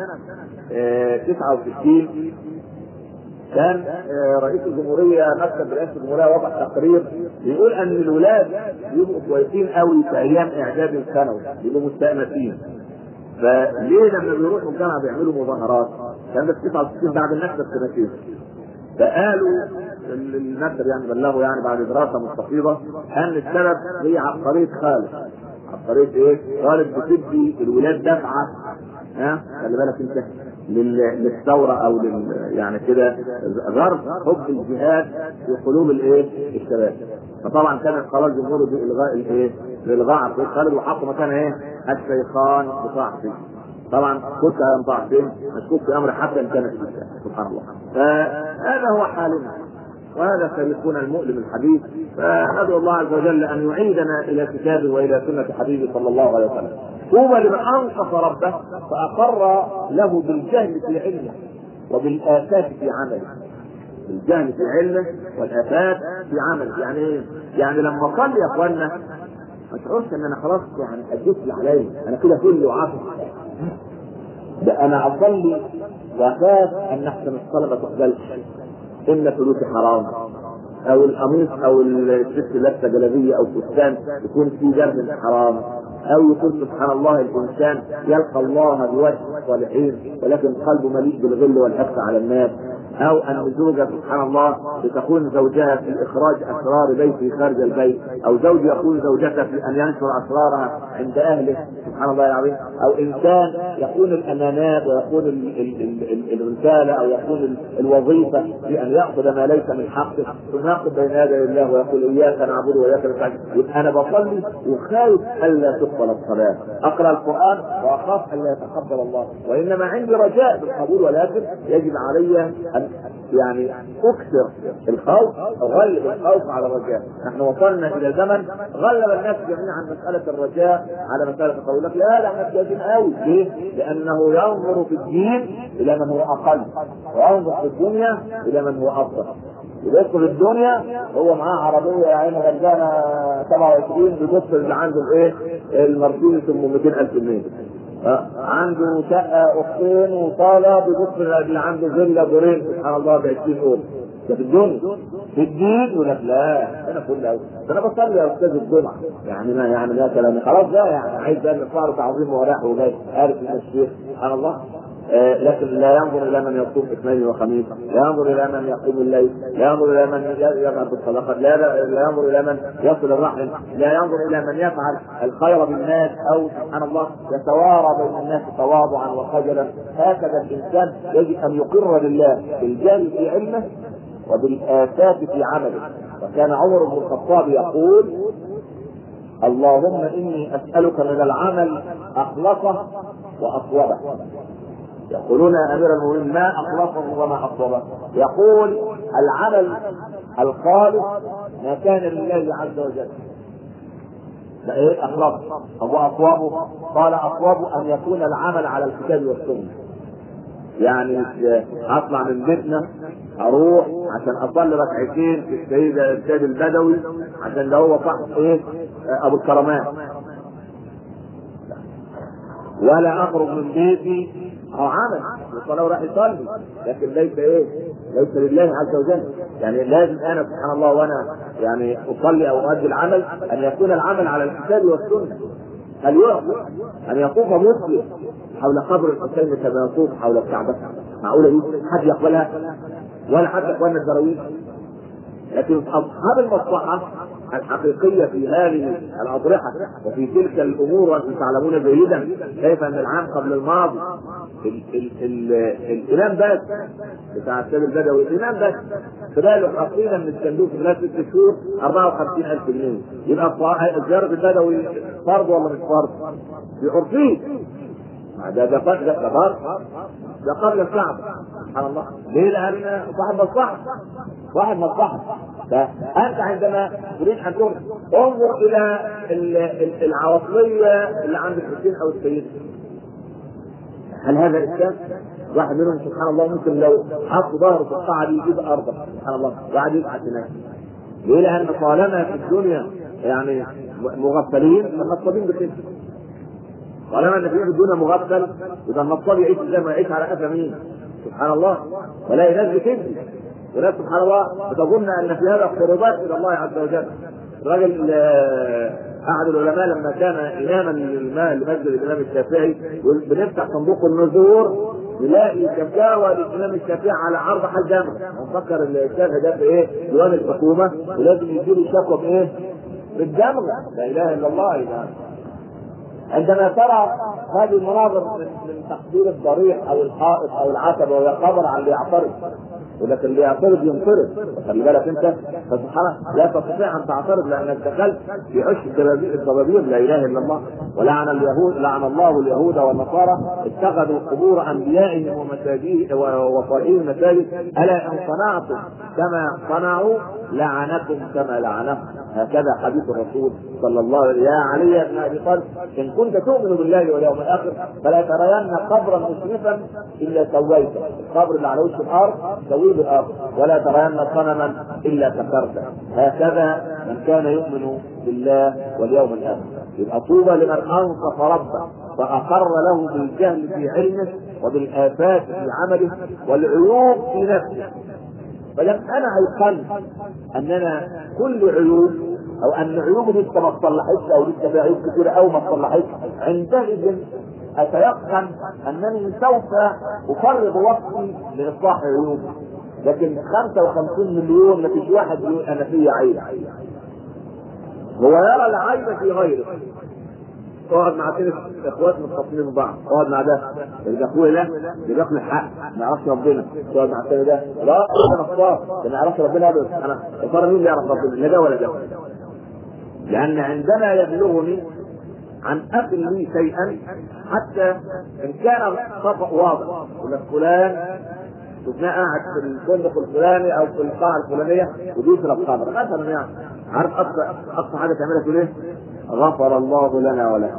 69 كان رئيس الجمهوريه مكتب رئاسه الجمهوريه وضع تقرير بيقول ان الولاد بيبقوا كويسين قوي في ايام اعدادي وثانوي بيبقوا مستانسين فليه لما بيروحوا الجامعه بيعملوا مظاهرات؟ كان ده في 69 بعد النكسه بسنتين فقالوا المكتب يعني بلغوا يعني بعد دراسه مستفيضه ان السبب هي عبقريه خالد عبقريه ايه؟ خالد بتدي الولاد دفعه ها خلي بالك انت للثوره او لل يعني كده غرب حب الجهاد في قلوب الايه؟ الشباب. فطبعا كان قرار الجمهور بالغاء الايه؟ بالغاء عبد خالد وحطوا مكانها ايه؟ الشيخان بطاعة طبعا كنت ينطع فين؟ مشكوك في امر حتى ان كانت سبحان الله. فهذا هو حالنا وهذا تاريخنا المؤلم الحديث فندعو الله عز وجل ان يعيدنا الى كتابه والى سنه حبيبه صلى الله عليه وسلم. طوبى لمن انصف ربه فاقر له بالجهل في علمه وبالافات في عمله. بالجهل في علمه والافات في عمله، يعني ايه؟ يعني لما صلي يا اخوانا ما تشعرش ان انا خلاص يعني اديت اللي عليا، انا كده كل وعافي. ده انا اصلي واخاف ان احسن الصلاه ما تقبلش. ان فلوسي حرام او القميص او الست لابسه جلابيه او فستان يكون فيه جرد حرام او يكون سبحان الله الانسان يلقى الله بوجه الصالحين ولكن قلبه مليء بالغل والحقد على الناس او ان زوجة سبحان الله بتكون زوجها في اخراج اسرار بيته خارج البيت او زوج يكون زوجته في ان ينشر اسرارها عند اهله سبحان الله العظيم او انسان يكون الامانات ويكون الرساله او يكون الوظيفه في ان ياخذ ما ليس من حقه ثم يقف بين يدي الله ويقول اياك نعبد واياك نستعين يبقى انا بصلي وخايف الا تقبل الصلاه اقرا القران واخاف الا يتقبل الله وانما عندي رجاء بالقبول ولكن يجب علي ان يعني اكثر الخوف اغلب الخوف على الرجاء نحن وصلنا الى زمن غلب الناس جميعا مساله الرجاء على مساله القول لك لا ده احنا محتاجين قوي ليه؟ لانه ينظر في الدين الى من هو اقل وينظر في الدنيا الى من هو افضل يدخل الدنيا هو معاه عربيه يا عيني غلبانه 27 بيبص اللي عنده الايه؟ المرسيدس ام 200000 جنيه عنده شقه اختين وصاله بيبص اللي عنده فيلا دورين سبحان الله ب 20 اورو ده في الدنيا في الدين يقول لك لا انا كل ده انا بصلي يا استاذ الجمعه يعني ما يعني ما كلام خلاص ده يعني عايز بقى نطلع له تعظيم وراح وجاي عارف ان الشيخ سبحان الله آه لكن لا ينظر الى من يصوم اثنين وخميس، لا ينظر الى من يقوم الليل، لا ينظر الى من يذهب بالصدقه، لا, لا, لا ينظر الى من يصل الرحم، لا ينظر الى من يفعل الخير بالناس او سبحان الله يتوارى بين الناس تواضعا وخجلا، هكذا الانسان يجب ان يقر لله بالجهل في علمه وبالآفات في عمله وكان عمر بن الخطاب يقول اللهم اني اسالك من العمل اخلصه واصوبه يقولون يا امير المؤمنين ما اخلصه وما اصوبه يقول العمل الخالص ما كان لله عز وجل ده ايه اخلص طب واصوابه قال اصوابه ان يكون العمل على الكتاب والسنه يعني اطلع من بيتنا اروح عشان اصلي ركعتين في السيد السيد البدوي عشان ده هو صاحب ايه ابو الكرامات ولا اخرج من بيتي او عمل الصلاه وراح يصلي لكن ليس ايه ليس لله عز وجل يعني لازم انا سبحان الله وانا يعني اصلي او اؤدي العمل ان يكون العمل على الكتاب والسنه هل يعقل ان يطوف مسلم حول قبر الحسين كما يطوف حول الكعبه معقوله دي حد يقبلها ولا حتى اخواننا الدراويش لكن اصحاب المصلحه الحقيقيه في هذه الاضرحه وفي تلك الامور وانتم تعلمون جيدا كيف ان العام قبل الماضي ال ال ال الامام بس بتاع السيد البدوي الامام بس فباله حاطين من الصندوق في خلال ست شهور 54000 جنيه يبقى زياره البدوي فرض ولا مش فرض؟ بعرفيه ده ده ده ده فرض ده قبل الكعبة سبحان الله ليه لأن صاحب مصلحة صاحب مصلحة فأنت عندما تريد أن تنظر انظر إلى العواطلية اللي عند الحسين أو السيد هل هذا إسلام؟ واحد منهم سبحان الله ممكن لو حط ظهره في القاعة دي يجيب أرضه سبحان الله وقعد يبحث هناك ليه؟ لأن طالما في الدنيا يعني مغفلين فنصابين بكده طالما ان في الدنيا مغفل يبقى النصاب يعيش زي ما يعيش على قفا مين؟ سبحان الله ولا ناس بتكذب وناس سبحان الله بتظن ان في هذا قربات الى الله عز وجل الراجل احد العلماء لما كان اماما لمسجد الامام الشافعي يقول بنفتح صندوق النذور نلاقي شكاوى للامام الشافعي على عرض حال جامع ونفكر الشافعي ده في ايه؟ ديوان الحكومه ولازم يجيله شكوى بايه؟ بالجمع لا اله الا الله اله عندما ترى هذه المناظر من تقدير الضريح او الحائط او العتبه ويقبر على اللي يعترض ولكن اللي يعترض ينطرد خلي بالك انت فسبحان لا تستطيع ان تعترض لانك دخلت في عش الضبابير لا اله الا الله ولعن اليهود لعن الله اليهود والنصارى اتخذوا قبور انبيائهم ومساجد وصالحين المساجد الا ان صنعتم كما صنعوا لعنكم كما لعنهم هكذا حديث الرسول صلى الله عليه وسلم يا علي بن ابي طالب ان كنت تؤمن بالله واليوم الاخر فلا ترين قبرا مشرفا الا سويته القبر اللي على وش الارض سويه بالارض ولا ترين صنما الا كسرته هكذا من كان يؤمن بالله واليوم الاخر يبقى طوبى لمن انصف ربه فاقر له بالجهل في علمه وبالافات في عمله والعيوب في نفسه فلم انا ايقنت اننا كل عيوب او ان عيوبي لسه ما تصلحتش او لسه في عيوب كثيره او ما تصلحتش عندئذ اتيقن انني سوف افرغ وقتي لاصلاح عيوبي لكن 55 مليون ما فيش واحد يقول انا في عيب هو يرى العيب في غيره اقعد مع كده اخوات متخاصمين من بعض اقعد مع ده اللي اخويا ده اللي بياكل الحق ما يعرفش ربنا اقعد مع الثاني ده لا انا نصاب ده ما يعرفش ربنا ابدا انا يا ترى مين اللي يعرف ربنا لا ده ولا ده لان عندما يبلغني عن اخ لي شيئا حتى ان كان خطا واضح يقول لك فلان شفناه قاعد في الفندق الفلاني او في القاعه الفلانيه وبيشرب خمر مثلا يعني عارف اقصى اقصى حاجه تعملها في ايه؟ غفر الله لنا ولكم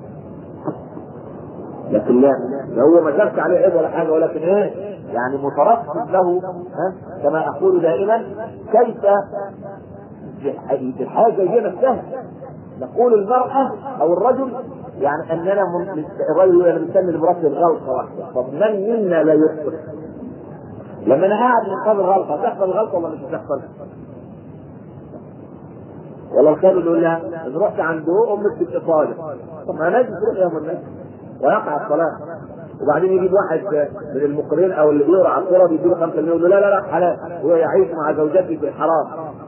لكن لا هو ما جابش عليه عيب ولا حاجه ولكن ايه؟ يعني مترصد له ها كما اقول دائما كيف الحاجه هي نفسها نقول المرأة أو الرجل يعني أننا من الرجل أنا بنسمي المرأة غلطة واحدة طب من منا لا يخطئ؟ لما أنا قاعد من قبل غلطة تحصل غلطة ولا مش تحصل؟ ولا الخادم يقول لها إن رحت عند أمك في الإطالة طب ما لازم تروح يا أم الناس ويقع الصلاة وبعدين يجيب واحد من المقرين او اللي بيقرا على الكوره بيديله 5 مليون يقول له لا لا لا حلال هو يعيش مع زوجته في الحرام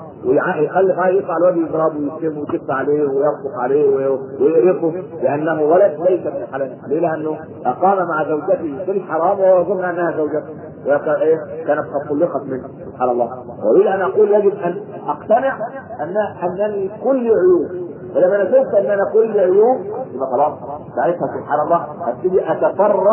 ويخلف عليه يطلع الواد يضربه ويشتمه ويكف عليه ويصرخ عليه ويقرفه لانه ولد ليس من الحلال ليه؟ لانه اقام مع زوجته في الحرام وهو يظن انها زوجته ايه كانت قد طلقت منه سبحان الله واريد ان اقول يجب ان اقتنع ان انني كل عيوب ولما انا شفت ان انا كل عيوب يبقى خلاص ساعتها سبحان الله ابتدي اتفرغ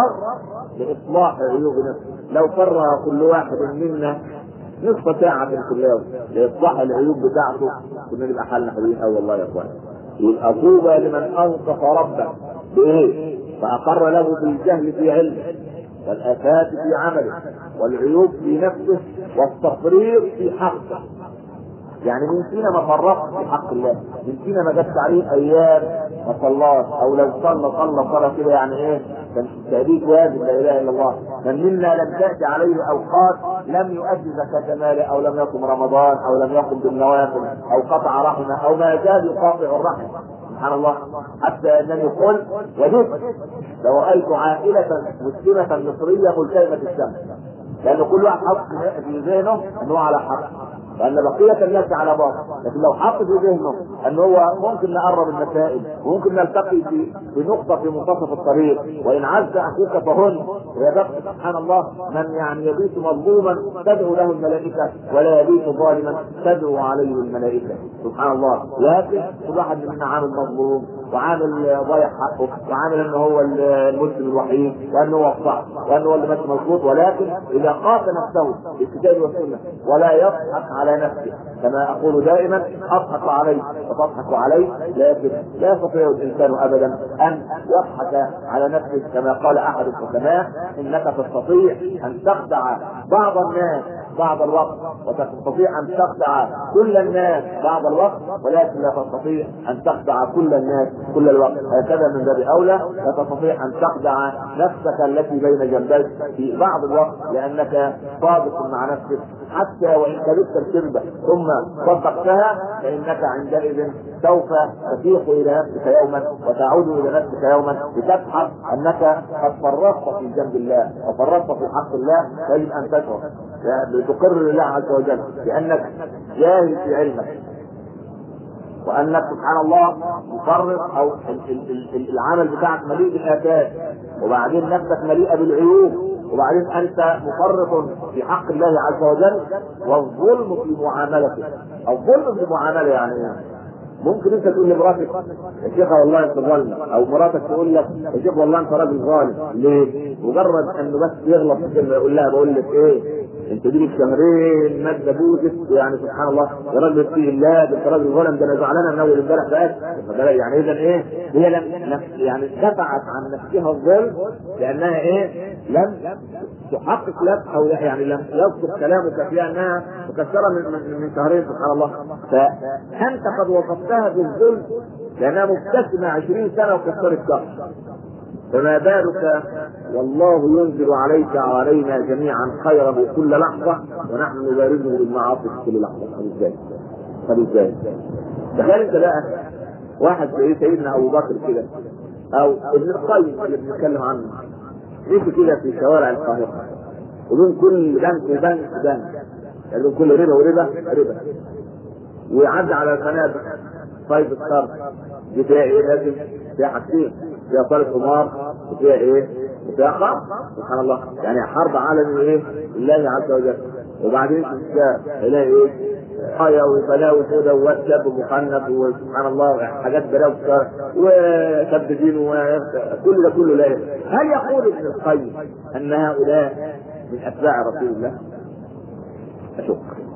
لاصلاح عيوب نفسي لو فرغ كل واحد منا نصف ساعة في كل يوم لإصلاح العيوب بتاعته كنا نبقى حالنا حلوين أوي والله يا إخوان يبقى طوبى لمن أنصف ربه بإيه؟ فأقر له بالجهل في علمه والآفات في عمله والعيوب في نفسه والتفريط في حقه يعني من فينا ما فرطش في حق الله من فينا ما جاتش عليه ايام ما صلاش او لو صلى صلى صلاه كده يعني ايه كان تأديك واجب لا اله الا الله من منا لم تاتي عليه اوقات لم يؤدي زكاه ماله او لم يصم رمضان او لم يقم بالنوافل او قطع رحمه او ما زال يقاطع الرحم سبحان الله حتى انني قلت وجدت لو رايت عائله مسلمه مصريه ملتزمه الشمس لان كل واحد حط في ذهنه انه على حق لان بقيه الناس على باطل لكن لو حط في ذهنه ان هو ممكن نقرب المسائل وممكن نلتقي في في نقطه في منتصف الطريق وان عز اخوك فهن ويبقى سبحان الله من يعني يبيت مظلوما تدعو له الملائكه ولا يبيت ظالما تدعو عليه الملائكه سبحان الله لكن كل واحد منا عامل مظلوم وعامل ضايع حقه وعامل انه هو المسلم الوحيد وانه هو الصح وانه هو اللي ماشي مظبوط ولكن اذا قاس نفسه بالكتاب والسنه ولا يضحك على نفسه كما اقول دائما اضحك عليه وتضحك عليه لكن لا يستطيع الانسان ابدا ان يضحك على نفسه كما قال احد الحكماء انك تستطيع ان تخدع بعض الناس بعض الوقت وتستطيع ان تخدع كل الناس بعض الوقت ولكن لا تستطيع ان تخدع كل الناس كل الوقت هكذا من باب اولى لا تستطيع ان تخدع نفسك التي بين جنبيك في بعض الوقت لانك صادق مع نفسك حتى وان كذبت الكذبه ثم صدقتها فانك عندئذ سوف تفيق الى نفسك يوما وتعود الى نفسك يوما لتبحث انك قد فرطت في جنب الله وفرطت في حق الله فيجب ان تشعر لتقر لله عز وجل لانك جاهل في علمك وانك سبحان الله مفرط او العمل بتاعك مليء بالافات وبعدين نفسك مليئه بالعيوب وبعدين انت مفرط في حق الله عز وجل والظلم في معاملتك الظلم في المعامله يعني ممكن انت تقول لمراتك يا شيخ والله انت ظالم او مراتك تقول لك يا شيخ والله انت راجل ظالم ليه؟ مجرد انه بس يغلط في كلمه يقول لها بقول لك ايه انت دي شهرين مادة بوزت يعني سبحان الله يا راجل فيه الله ده انت راجل ظلم ده انا زعلانه من اول امبارح بس يعني اذا ايه هي لم يعني دفعت عن نفسها الظلم لانها ايه لم تحقق لك او يعني لم يصدق كلامك في انها مكسره من من شهرين سبحان الله فانت قد وصفتها بالظلم لانها مبتسمه 20 سنه وكسرت شهر فما بالك والله ينزل عليك وعلينا جميعا خيره كل لحظه ونحن نبارزه بالمعاصي في كل لحظه طب ازاي؟ طب ازاي؟ تخيل انت بقى واحد زي سيدنا ابو بكر كده او ابن القيم اللي بنتكلم عنه مشي كده في شوارع القاهره وبين كل بنك وبنك بنك يعني كل ربا وربا ربا ويعدي على الفنادق طيب الصرف دي فيها ايه لازم فيها حاجتين فيها صالة قمار وفيها ايه؟ وفيها حرب سبحان الله يعني حرب عالمي ايه؟ لله عز وجل وبعدين تلاقي ايه؟ حيا وبلاوي سوداء وشاب ومخنث وسبحان الله حاجات بلاوي وشاب دين وكل ده كله لا هل يقول ابن القيم ان هؤلاء من اتباع رسول الله؟ اشك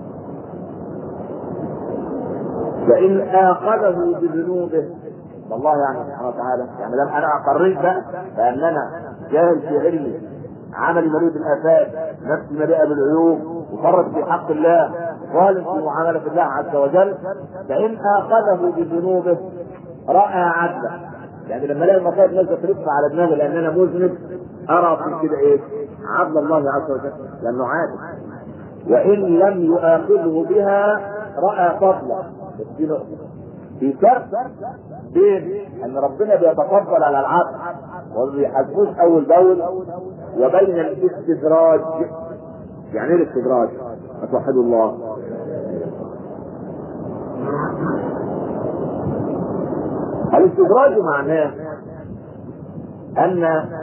فإن آخذه بذنوبه والله يعني سبحانه وتعالى يعني لما انا اقريت بقى باننا جاهل في علمي عملي مليء بالافات نفسي مليئه بالعيوب وفرط في حق الله ظالم في معامله الله عز وجل فان اخذه بذنوبه راى عدله يعني لما الاقي المصائب نازله تلف على دماغي لان انا مذنب ارى في كده ايه؟ عدل الله عز وجل لانه عادل وان لم يؤاخذه بها راى فضلا في نقطه في فرق بين ان ربنا بيتفضل على العبد وما بيحاسبوش اول باول وبين الاستدراج يعني ايه الاستدراج؟ اتوحدوا الله الاستدراج معناه ان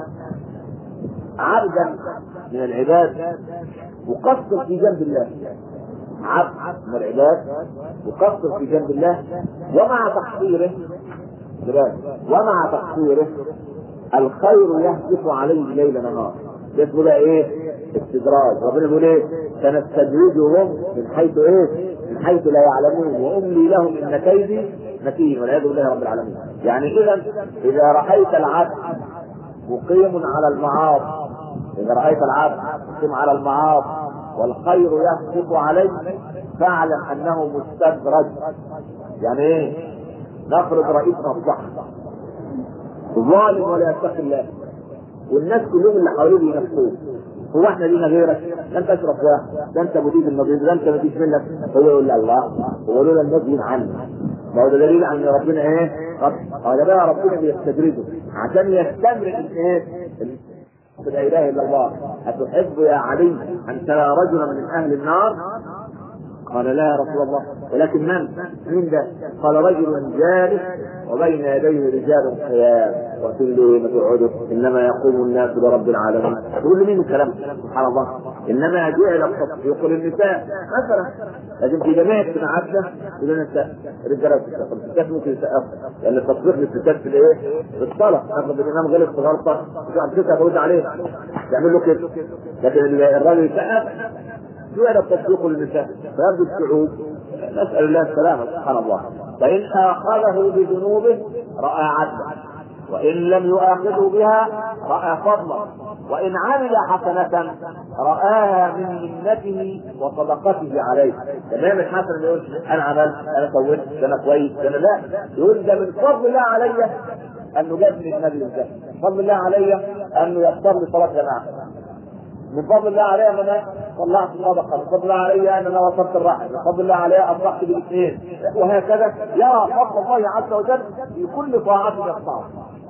عبدا من العباد مقصر في جنب الله عبد من العباد مقصر في جنب الله ومع تقصيره ومع تقصيره الخير يهدف عليه ليل نهار ده اسمه ده ايه؟ استدراج ربنا بيقول ايه؟ سنستدرجهم من حيث ايه؟ من حيث لا يعلمون واملي لهم ان كيدي متين والعياذ بالله رب العالمين يعني اذا اذا رايت العبد مقيم على المعاصي اذا رايت العبد مقيم على المعاصي والخير يهدف عليه فاعلم انه مستدرج يعني ايه؟ نفرض رئيس مصلحه ظالم ولا يتقي الله والناس كلهم اللي حواليه بينافسوه هو احنا لينا غيرك ده انت اشرف واحد ده انت مدير النظيف ده انت مفيش منك هو يقول الله هو لولا الناس دين عني ما هو ده دليل على ان ربنا ايه؟ هذا بقى ربنا بيستدرجه عشان يستمر الايه؟ لا اله الا الله اتحب يا علي ان ترى رجلا من اهل النار قال لا يا رسول الله ولكن من؟ مين ده؟ قال رجل جالس وبين يديه رجال خيام وقل له ما تقعدوا انما يقوم الناس برب العالمين تقول له مين الكلام سبحان الله انما جعل التصديق للنساء مثلا لكن في جميع اجتماعاتنا يقول النساء رجاله وستات الستات ممكن يسقفوا لان التصديق للستات في الايه؟ في الصلاه افرض الامام غلط في غلطه مش عارف ترد عليه يعمل له كده لكن الراجل يسقف جعل التصديق للنساء فيبدو الشعوب نسأل الله السلامة سبحان الله فإن آخذه بذنوبه رأى عدلا وإن لم يؤاخذه بها رأى فضلا وإن عمل حسنة رآها من منته وصدقته عليه تمام الحسن يقول أنا عملت أنا سويت ده أنا كويس ده أنا لا يقول ده من فضل الله علي أنه جاب لي النبي ده فضل الله علي أنه يختار لي صلاة جماعة من فضل الله علي ان انا طلعت صدقه، من فضل الله علي ان انا وصلت الرحم، من فضل الله علي اصبحت بالاثنين، وهكذا يرى فضل الله عز وجل في كل طاعة يصنعها.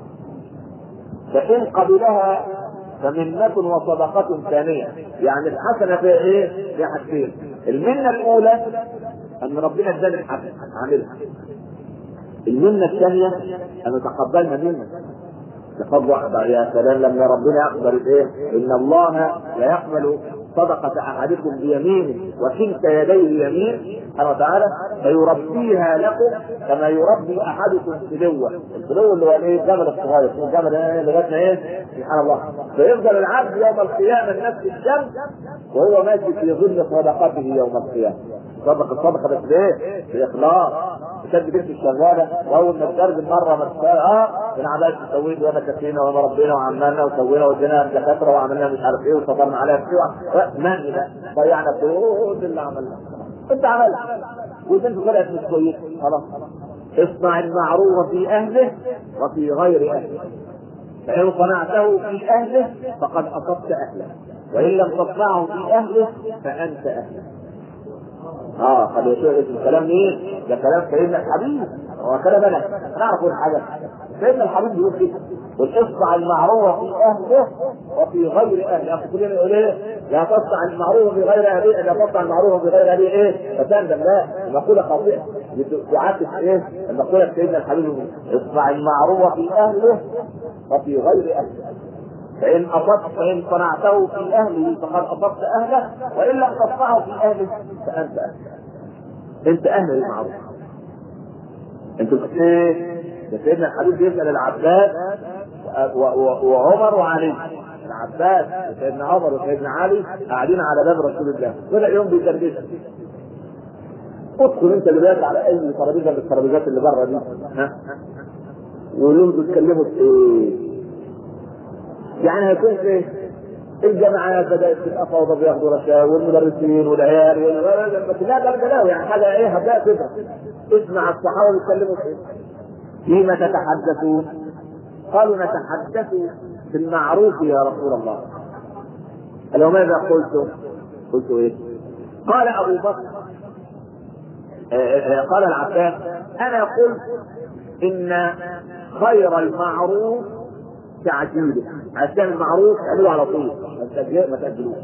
فإن قبلها فمنة وصدقة ثانية، يعني الحسنة فيها إيه؟ فيها حاجتين. المنة الأولى أن ربنا اداني الحسنة عاملها. المنة الثانية أن تقبلنا منه تفضل يا سلام لما ربنا يقبل الايه؟ ان الله لا يقبل صدقة أحدكم بيمينه وكلتا يديه يمين سبحانه وتعالى فيربيها لكم كما يربي أحدكم فلوة، الفلو اللي هو الايه؟ الجمل الصغير، الجمل ايه لغاية ايه؟ سبحان الله، فيفضل العبد يوم القيامة نفس الشمس وهو ماشي في ظل صدقته يوم القيامة. صدق الصدقة بس بايه؟ بإخلاص كانت بنت الشغاله واول ما تترجم مره ما تترجم اه انا عملت سويت وانا كفينا وانا ربينا وعملنا وسوينا ودينا الدكاتره وعملنا مش عارف ايه وصبرنا عليها كتير ما ضيعنا كل اللي عملناه انت عملت والبنت طلعت مش كويسه خلاص اصنع المعروف في اهله وفي غير اهله فإن صنعته في أهله فقد أصبت أهله وإن لم تصنعه في أهله فأنت أهله اه قد يشير اسم الكلام مين؟ ده كلام سيدنا الحبيب هو كلام انا نعرف كل حاجه سيدنا الحبيب بيقول كده والاصنع المعروف في اهله وفي غير اهله اخو كلنا يقول ايه؟ لا تصنع المعروف في غير اهله لا تصنع المعروف في غير اهله ايه؟ فتندم لا المقوله خاطئه تعكس ايه؟ المقوله سيدنا الحبيب اصنع المعروف في اهله وفي غير اهله فإن أصبت فإن صنعته في أهله فقد أصبت أهله وإن لم تصنعه في أهله فأنت أهله أنت أهل المعروف أنتم إيه؟ ده سيدنا الحبيب بيسأل العباس وعمر وعلي العباس وسيدنا عمر وسيدنا علي قاعدين على باب رسول الله طلع يوم بيدردشوا ادخل انت دلوقتي على اي ترابيزه من الترابيزات اللي بره دي ها ويقولوا لهم بيتكلموا في ايه؟ يعني هيكون ايه؟ الجامعات بدات تبقى فوضى بياخدوا رشاوى والمدرسين والعيال وال... لا ده بلاوي يعني حاجه ايه هتلاقي كده اسمع الصحابه بيتكلموا في ايه؟ فيما تتحدثون؟ قالوا نتحدث بالمعروف يا رسول الله قالوا ماذا قلت؟ قلت ايه؟ قال ابو بكر قال العباس انا قلت ان خير المعروف تعجيله عشان المعروف قالوا على طول ما تأجلوش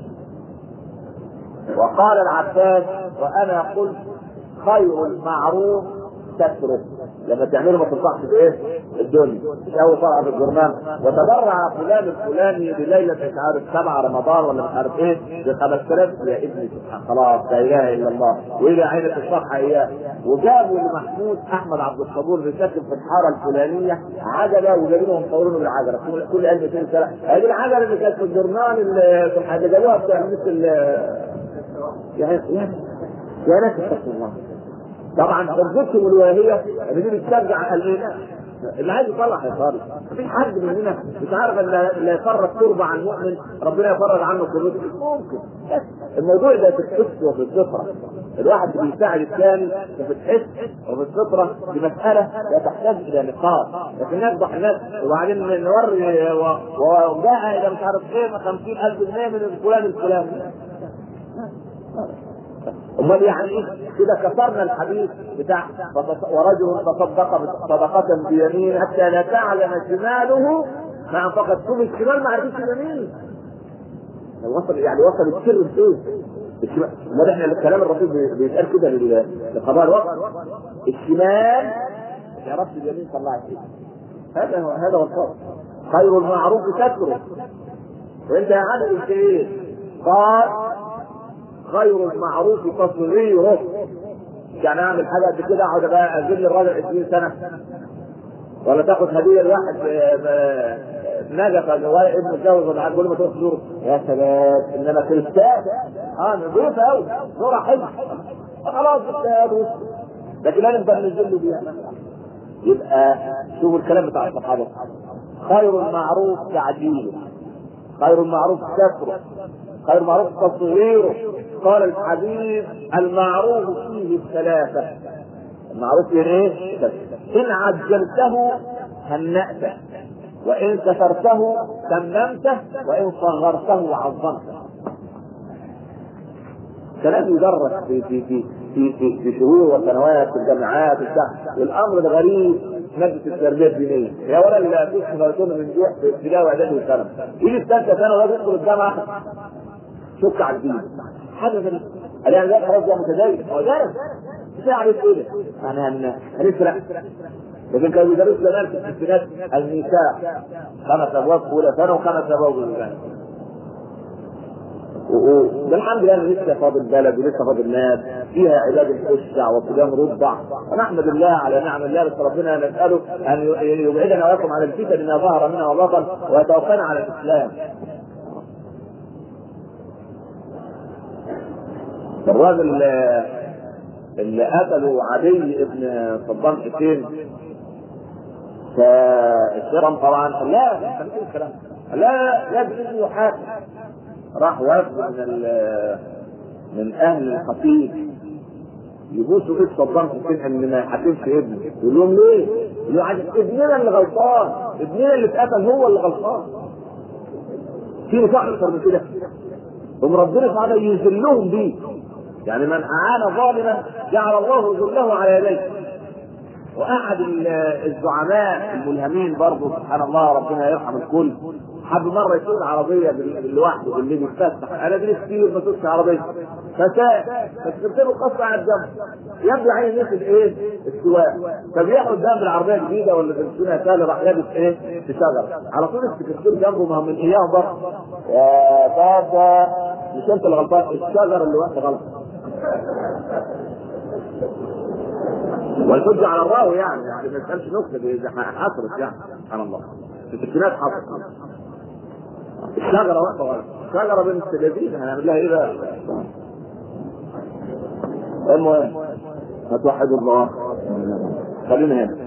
وقال العباس وانا قلت خير المعروف تترك لما تعمله ما تنصحش بايه؟ الدنيا او طلع في الجرنان وتبرع فلان الفلاني بليله مش عارف سبعه رمضان ولا مش عارف ايه ب 5000 يا ابني سبحان خلاص لا اله الا الله والى عينك الصفحه اياه وجابوا لمحمود احمد عبد الصبور بيسكن في الحاره الفلانيه عجله وجابوا لهم مصورينه بالعجله كل كل 1200 سنه هذه العجله اللي كانت في الجرنان اللي في الحاجه جابوها بتاع مثل يعني يعني يا ناس اتقوا الله طبعا حجتهم الواهيه اللي دي بتشجع الايمان اللي عايز يطلع هيصلي مفيش حد مننا مش عارف اللي يفرج تربه عن مؤمن ربنا يفرج عنه كربته ممكن بس الموضوع ده في الحس وفي الفطره الواحد بيساعد الثاني وفي الحس وفي الفطره دي مساله لا تحتاج الى نقاش لكن نفضح الناس وبعدين نوري وجاء الى مش عارف ايه 50000 جنيه من فلان الفلاني امال يعني ايه كده كسرنا الحديث بتاع ورجل تصدق صدقة بيمين حتى لا تعلم شماله ما انفقت ثم الشمال ما عرفتش اليمين وصل يعني وصل السر فين؟ الشمال امال احنا الكلام الرسول بيتقال كده لقضاء الوقت الشمال ما تعرفش اليمين طلعت ايه هذا هو هذا هو الفرق خير المعروف ستره وانت يا عم انت ايه؟ قال خير المعروف تصغيره يعني اعمل حاجه قد كده اقعد بقى اجيب الراجل 20 سنه ولا تاخد هديه لواحد نجف ابن اتجوز ولا حاجه كل ما تروح تزوره يا سلام انما كريستان اه نضيف قوي صوره حلوه خلاص كريستان لكن انا نبقى ننزل له بيها يبقى شوفوا الكلام بتاع الصحابه خير المعروف تعجيله خير المعروف كسره خير معروف تصغيره قال الحبيب المعروف فيه الثلاثة المعروف فيه ايه؟ إن عجلته هنأته وإن سترته تممته وإن صغرته عظمته كلام يدرس في في في في في, في شهور وسنوات في الجامعات والامر الغريب مادة التربية الدينية يا ولد لا تسمع وتقول من جوع في ابتدائي واعدادي وثانوي يجي في ثالثة ثانوي ولا يدخل الجامعة شك على الدين حاجة غريبة قال يعني ده خلاص ده متدين هو درس مش عارف ايه يعني هن هنسرق لكن كانوا بيدرسوا زمان في الستينات النساء خمس ابواب في اولى ثانوي وخمس ابواب في ثانوي والحمد لله لسه فاضل بلد ولسه فاضل ناس فيها علاج الخشع وصيام رضع ونحمد الله على نعم الله بس ربنا نساله ان يبعدنا واياكم عن الفتن ما ظهر منها وبطن ويتوفانا على الاسلام الراجل اللي قتلوا عدي ابن صدام حسين فالشيطان طبعا قال لا الكلام لا لا بإذن يحاكم راح وفد من من اهل الخطيب يبوسوا ايد صدام حسين ان ما يحاكمش ابنه يقول لهم ليه؟ يقول له عشان ابننا اللي غلطان ابننا اللي اتقتل هو اللي غلطان في نفاق اكثر من كده هم ربنا سبحانه يذلهم بيه يعني من اعان ظالما جعل الله ذله على يديه واحد الزعماء الملهمين برضه سبحان الله ربنا يرحم الكل حب مره يسوق عربيه لوحده بالليل يتفسح انا ادري كتير ما سوقش عربيه فساء فكتبت له قصه على الجنب يبدو عين ياخد ايه؟ السواق فبياخد جنب العربيه الجديده ولا تلفزيونها تاني راح لابس ايه؟ في شجره على طول السكرتير جنبه ما هو من اياه برضه يا بابا مش انت اللي غلطان الشجر اللي وقت غلط والحجة على الراوي يعني يعني ما يسألش نكتة إذا حصلت يعني سبحان الله في الستينات حصلت الشجرة واقفة غلط شجرة بين السجادين هنعمل لها ايه بقى؟ المهم هتوحدوا الله خلينا هنا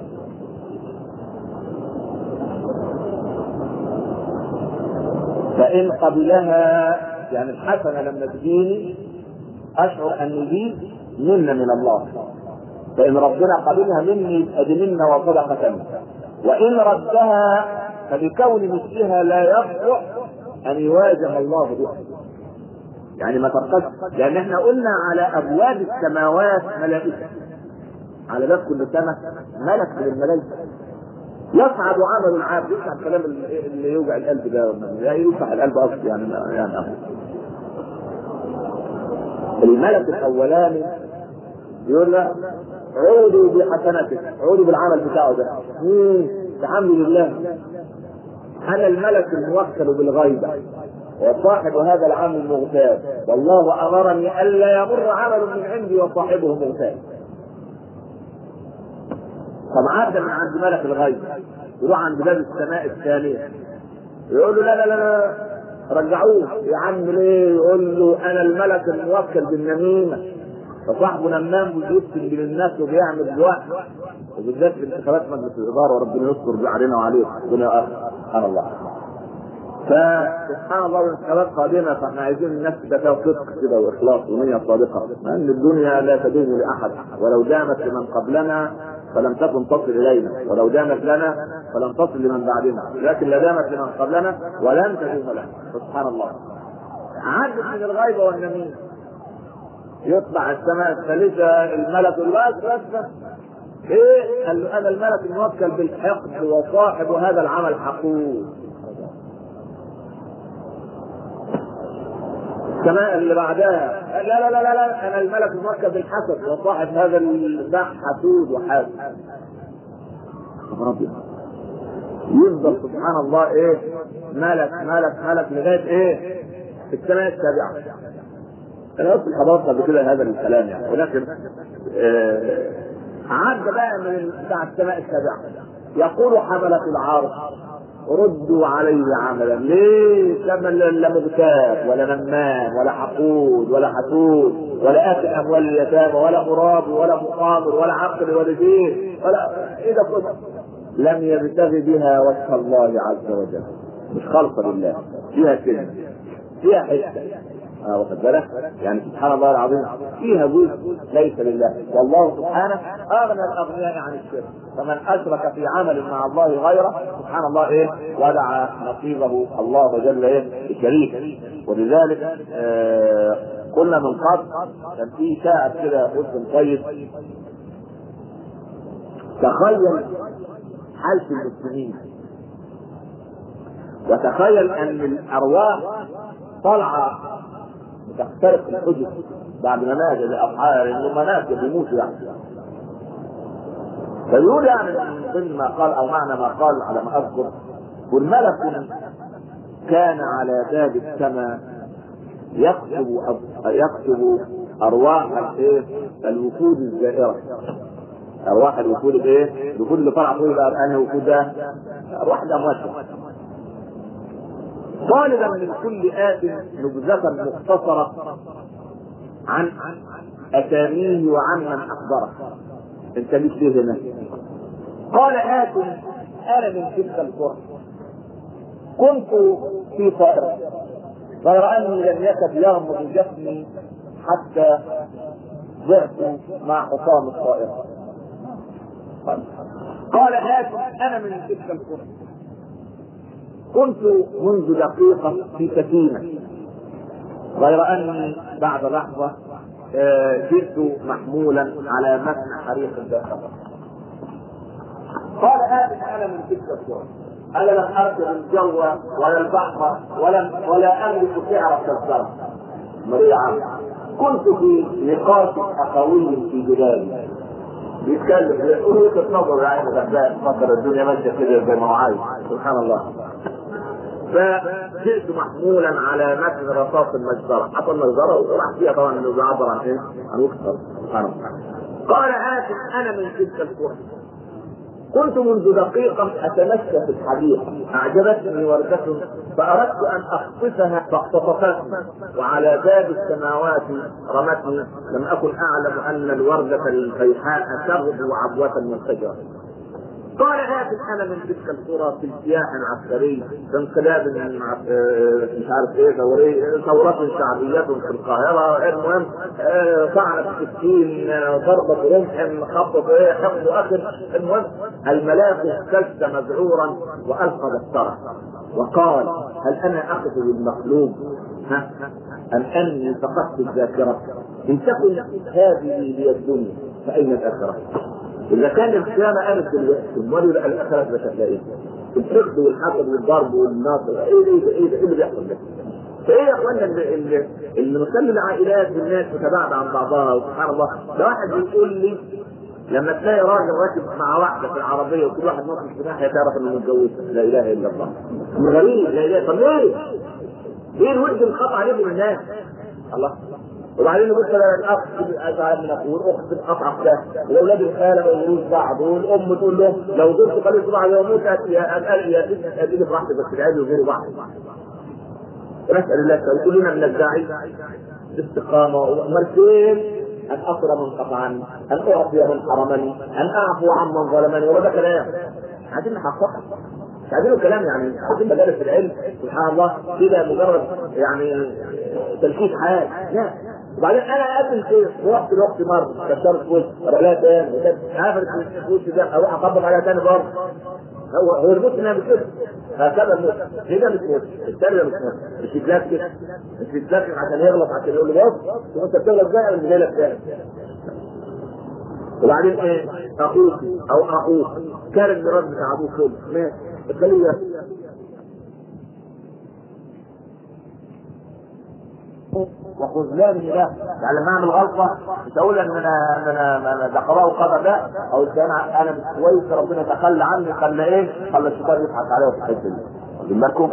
فإن قبلها يعني الحسنة لما تجيني أشعر أن دي منة من الله فإن ربنا قبلها مني يبقى دي منة وصدقة وإن ردها فبكون مثلها لا يصلح أن يواجه الله بها يعني ما ترقص لأن احنا قلنا على أبواب السماوات ملائكة على باب كل سنه ملك من الملائكه يصعد عمل العبد يصعد الكلام اللي يوجع القلب ده لا يوجع القلب اصلا يعني يعني أهو. الملك الاولاني يقول له عودوا بحسناتك عودوا بالعمل بتاعه ده مم. الحمد لله انا الملك الموكل بالغيبه وصاحب هذا العمل مغتاب والله امرني الا يمر عمل من عندي وصاحبه مغتاب فمعدى من عند ملك الغيب يروح عند باب السماء الثانيه يقول له لا لا لا, لا رجعوه يا عم ليه يقول له انا الملك الموكل بالنميمه فصاحبه نمام وبيفتن بين الناس وبيعمل جوع وبالذات في انتخابات مجلس الاداره وربنا يستر علينا وعليكم ربنا سبحان الله فسبحان الله الانتخابات قادمه فاحنا عايزين الناس تبقى فيها صدق كده واخلاص ونيه صادقه لان الدنيا لا تدوم لاحد ولو دامت لمن قبلنا فلم تكن تصل الينا ولو دامت لنا فلم تصل لمن بعدنا لكن لا دامت لمن قبلنا ولن تدوم لنا سبحان الله عدت من الغيبه والنميمه يطلع السماء الثالثة الملك الواس بس ايه؟ قال له انا الملك الموكل بالحقد وصاحب هذا العمل حقود السماء اللي بعدها قال لا لا لا لا, لا انا الملك الموكل بالحسد وصاحب هذا الباع حسود وحاسد خبر يفضل سبحان الله ايه ملك ملك ملك لغايه ايه السماء السابعه انا قلت لحضرتك قبل كده هذا الكلام يعني ولكن آه عدى بقى من بتاع السماء السابعه يقول حملة العرش ردوا عليه عملا ليه كما لا مغتاب ولا نمام ولا حقود ولا حسود ولا اكل اموال اليتامى ولا مرابي ولا مقامر ولا عقل ولا دين ولا ايه ده كله لم يبتغي بها وجه الله عز وجل مش خالصه لله فيها كلمه فيها حته اه واخد بالك؟ يعني سبحان الله العظيم فيها جزء ليس لله والله سبحانه اغنى الاغنياء عن الشرك فمن اشرك في عمل مع الله غيره سبحان الله ايه ودع نصيبه الله جل ايه بشريك ولذلك آه قلنا من قبل كان في شاعر كده اسم طيب تخيل حالة المسلمين وتخيل ان الارواح طالعه تخترق الحجر بعد ما مات الاصحاب لانه ما مات بيموتوا يعني فيقول يعني من ضمن ما قال او معنى ما قال على ما اذكر والملك كان على باب السماء يكتب يكتب ارواح الايه الوفود الزائره ارواح الوفود الايه؟ الوفود اللي طلع فوق بقى انهي وفود ده؟ ارواح الاموات طالبا من كل آت نبذة مختصرة عن أساميه وعن من أخبره أنت مش ليه هنا قال آت أنا من تلك القرى كنت في طائرة غير أني لم يكد يغمض جسمي حتى ضعت مع حطام الطائرة قال آت أنا من تلك القرى كنت منذ دقيقة في سفينة غير أني بعد لحظة جئت محمولا على متن حريق الداخل قال آت أنا من تلك الصور أنا لم أركب الجو ولا البحر ولم ولا أملك سعر كالزرع مريعا كنت في نقاش أخوي في بلادي بيتكلم يقول وجهة نظر يا عين الأحباب فكر الدنيا ماشية كده زي ما هو عايز سبحان الله فجئت محمولا على متن رصاص المجزرة حط المجزرة وراح فيها طبعا انه بيعبر عن ايه؟ عن وقت سبحان الله قال آسف انا من تلك القرى كنت منذ دقيقة أتمشى في الحديقة أعجبتني وردة فأردت أن أخطفها فاختطفتني وعلى باب السماوات رمتني لم أكن أعلم أن الوردة الفيحاء تغدو عبوة من الشجرة قال آسف أنا من تلك القرى في اجتياح عسكري في انقلاب مش عارف ايه ثوري ثورات شعبية في القاهرة المهم طعنة سكين ضربة رمح خبط ايه حفظ اخر المهم الملاك اختلت مذعورا والقى دفتره وقال هل انا اخذ بالمخلوق ها ام اني فقدت الذاكرة ان تكن هذه هي الدنيا فاين الاخره؟ اذا كان الخيانه قامت دلوقتي امال يبقى الاخره تبقى شكلها ايه؟ الحقد والحسد والضرب والنصر ايه ايه ايه ايه اللي بيحصل ده؟ فايه يا اخوانا اللي اللي, اللي مخلي العائلات والناس متباعده عن بعضها وسبحان الله ده واحد بيقول لي لما تلاقي راجل راكب مع واحده في العربيه وكل واحد ناقص في ناحيه تعرف انه متجوز لا اله الا الله غريب لا اله طب ليه؟ ليه الود انقطع عليه من الناس؟ الله وبعدين نبص الاخ ازعل من اخوه والاخت تقطع ده واولاد الخاله ما يقولوش بعض والام تقول له لو ضربت قليل صباع يوموت يا يا ابني اديني براحتك بس العيال يغيروا بعض نسال الله تعالى كلنا من الداعي باستقامه امال فين ان اصل من قطعني ان اعطي من حرمني ان اعفو عمن ظلمني وهذا كلام عايزين نحققها مش عايزينه كلام يعني عايزين مدارس العلم سبحان الله كده مجرد يعني تلخيص حال لا وبعدين انا اقابل شيخ رحت لوقت مره كسرت وش اروح لها تاني قابلت وش ده اروح اطبق عليها تاني برضه هو هو الموت انها مش كده هكذا الموت كده مش موت الثاني مش موت مش يتلكك مش يتلكك عشان يغلط عشان يقول له بص وانت بتغلط بقى انا جاي لك تاني وبعدين ايه اخوك او اخوك كان المراد بتاع ابوك كله ماشي الخليه وخذلان له يعني لما اعمل غلطه مش اقول ان انا ان انا ده قضاء وقدر لا او انا انا مش كويس ربنا تخلى عني خلى ايه؟ خلى الشيطان يضحك عليا في الحته دي واخدين بالكم؟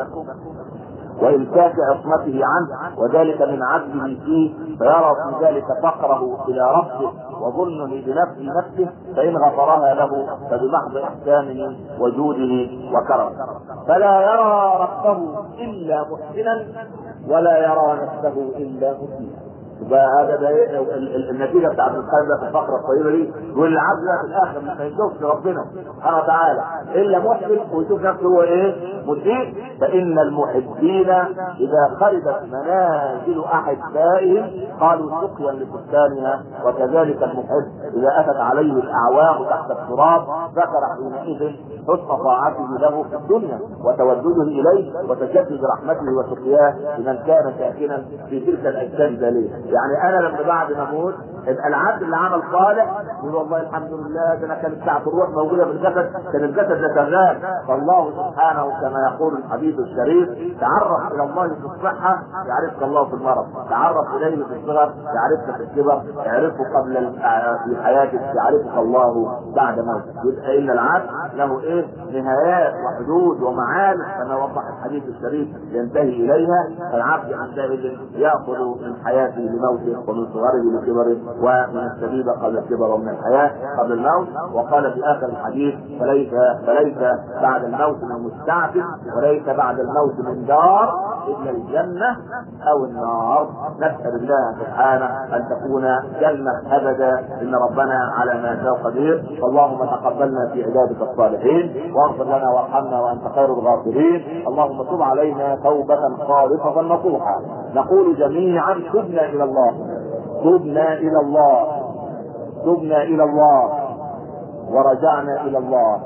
وإمساك عصمته عنه وذلك من عدله فيه فيرى في ذلك فقره إلى ربه وظنه بنفس نفسه فإن غفرها له فبمحض إحسانه وجوده وكرمه فلا يرى ربه إلا محسنا ولا يرى نفسه إلا مسيئا هذا ده النتيجه بتاعت القلب في الفقره الطويله دي يقول العبد في الاخر مش هيشوفش ربنا سبحانه وتعالى الا محسن ويشوف نفسه هو ايه؟ مسيء فان المحبين اذا خربت منازل احبائهم قالوا سقيا لسكانها وكذلك المحب اذا اتت عليه الاعوام تحت التراب ذكر حينئذ حسن طاعته له في الدنيا وتودده اليه وتجدد رحمته وسقياه لمن كان ساكنا في تلك الاجسام الذاليه يعني انا لما بعد ما اموت يبقى العبد اللي عمل صالح يقول والله الحمد لله ده انا كانت ساعه الروح موجوده في الجسد كان الجسد ده شغال فالله سبحانه كما يقول الحديث الشريف تعرف الى الله في الصحه يعرفك الله في المرض تعرف اليه في الصغر يعرفك في الكبر يعرفه قبل في حياتك يعرفك الله بعد موتك يبقى ان العبد له ايه نهايات وحدود ومعالم كما وضح الحديث الشريف ينتهي اليها فالعبد عندئذ ياخذ من حياته لموته ومن صغره لكبره ومن الشبيب قبل الكبر ومن الحياه قبل الموت وقال في اخر الحديث فليس فليس بعد الموت من مستعفف وليس بعد الموت من دار الا الجنه او النار نسال الله سبحانه ان تكون جنه ابدا ان ربنا على ما شاء قدير اللهم تقبلنا في عبادك الصالحين واغفر لنا وارحمنا وانت خير الغافرين اللهم تب علينا توبه خالصه نصوحا نقول جميعا تبنا الى الله تبنا الى الله تبنا الى الله ورجعنا الى الله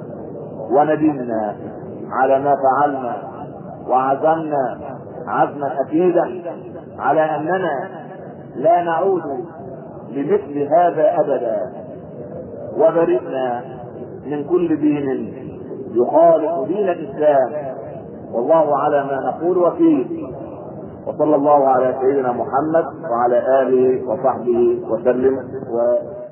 وندمنا على ما فعلنا وعزمنا عزما اكيدا على اننا لا نعود لمثل هذا ابدا وبرئنا من كل دين يخالف دين الاسلام والله على ما نقول وكيل وصلى الله على سيدنا محمد وعلى اله وصحبه وسلم و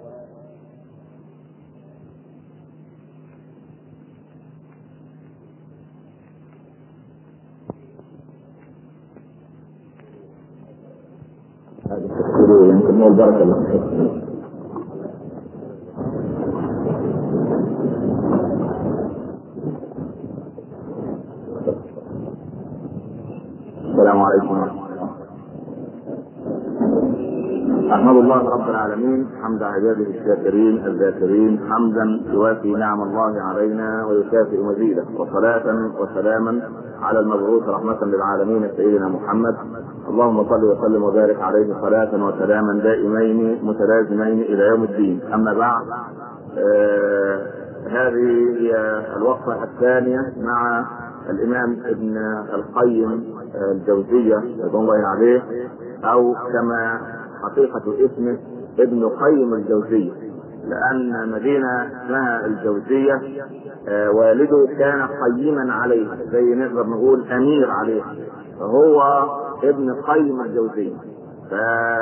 يمكن البركه اللي السلام عليكم ورحمة الله أحمد الله رب العالمين حمد عباده الشاكرين الذاكرين حمدا يوافي نعم الله علينا ويكافئ مزيده وصلاة وسلاما على المبعوث رحمة للعالمين سيدنا محمد اللهم صل وسلم وبارك عليه صلاة وسلاما دائمين متلازمين إلى يوم الدين أما بعد آه هذه هي الوقفة الثانية مع الإمام ابن القيم الجوزية رضوان الله عليه أو كما حقيقة اسمه ابن قيم الجوزية لأن مدينة اسمها الجوزية آه، والده كان قيما عليها زي نقدر نقول أمير عليها فهو ابن قيم الجوزية ف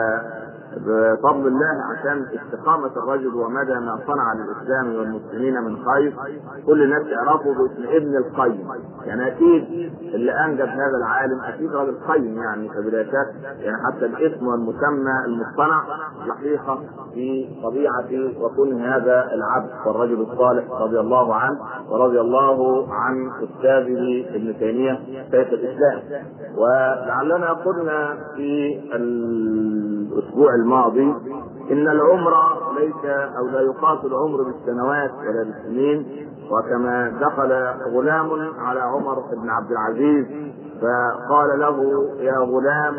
بفضل الله عشان استقامة الرجل ومدى ما صنع للإسلام والمسلمين من خير كل الناس تعرفه باسم ابن القيم يعني أكيد اللي أنجب هذا العالم أكيد راجل قيم يعني فبلا شك يعني حتى الاسم والمسمى المصطنع حقيقة في طبيعة وكون هذا العبد والرجل الصالح رضي الله عنه ورضي الله عن أستاذه ابن تيمية شيخ الإسلام ولعلنا قلنا في الأسبوع الماضي ان العمر ليس او لا يقاس العمر بالسنوات ولا بالسنين وكما دخل غلام على عمر بن عبد العزيز فقال له يا غلام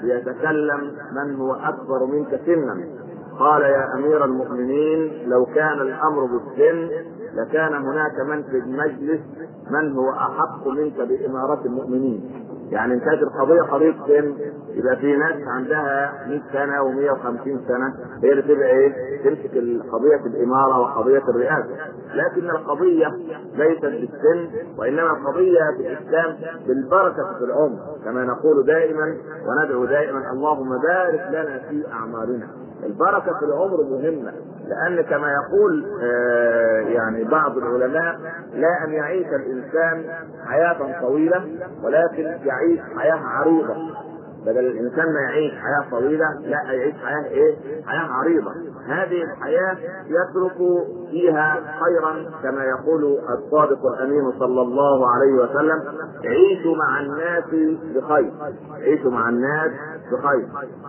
ليتكلم من هو اكبر منك سنا قال يا امير المؤمنين لو كان الامر بالسن لكان هناك من في المجلس من هو احق منك باماره المؤمنين يعني ان كانت القضيه قضيه سن يبقى في ناس عندها 100 سنه و150 سنه هي اللي تبقى ايه؟ تمسك قضيه الاماره وقضيه الرئاسه، لكن القضيه ليست بالسن وانما القضيه في الاسلام بالبركه في العمر كما نقول دائما وندعو دائما اللهم بارك لنا في اعمارنا. البركه في العمر مهمه لان كما يقول آه يعني بعض العلماء لا ان يعيش الانسان حياه طويله ولكن يعيش حياه عريضه بدل الانسان ما يعيش حياه طويله لا يعيش حياه ايه؟ حياه عريضه هذه الحياه يترك فيها خيرا كما يقول الصادق الامين صلى الله عليه وسلم عيشوا مع الناس بخير عيشوا مع الناس بخير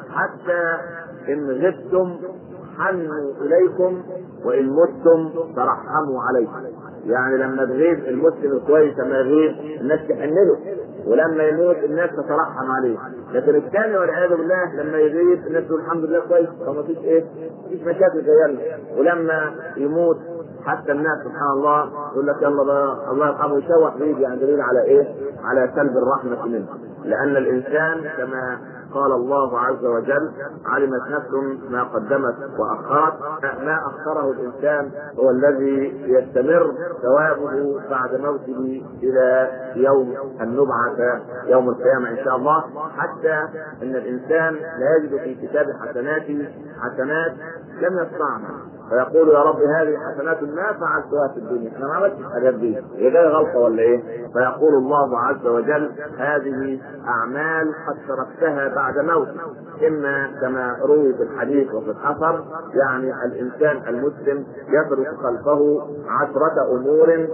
حتى ان غبتم حنوا اليكم وان متم ترحموا عليكم يعني لما تغيب المسلم الكويس لما يغيب الناس تحن له ولما يموت الناس تترحم عليه لكن الثاني والعياذ بالله لما يغيب الناس تقول الحمد لله كويس فما فيش ايه فيش مشاكل جايه ولما يموت حتى الناس سبحان الله يقول لك يلا بقى الله يرحمه يشوح بيدي يعني دليل على ايه؟ على سلب الرحمه منه لان الانسان كما قال الله عز وجل علمت نفس ما قدمت واخرت ما اخره الانسان هو الذي يستمر ثوابه بعد موته الى يوم ان نبعث يوم القيامه ان شاء الله حتى ان الانسان لا يجد في كتاب حسناته حسنات لم يصنعها فيقول يا رب هذه حسنات ما فعلتها في الدنيا انا ما عملتش الحاجات دي هي جايه غلطه ولا ايه؟ فيقول الله عز وجل هذه اعمال قد تركتها بعد موت اما كما روي في الحديث وفي الاثر يعني الانسان المسلم يترك خلفه عشرة امور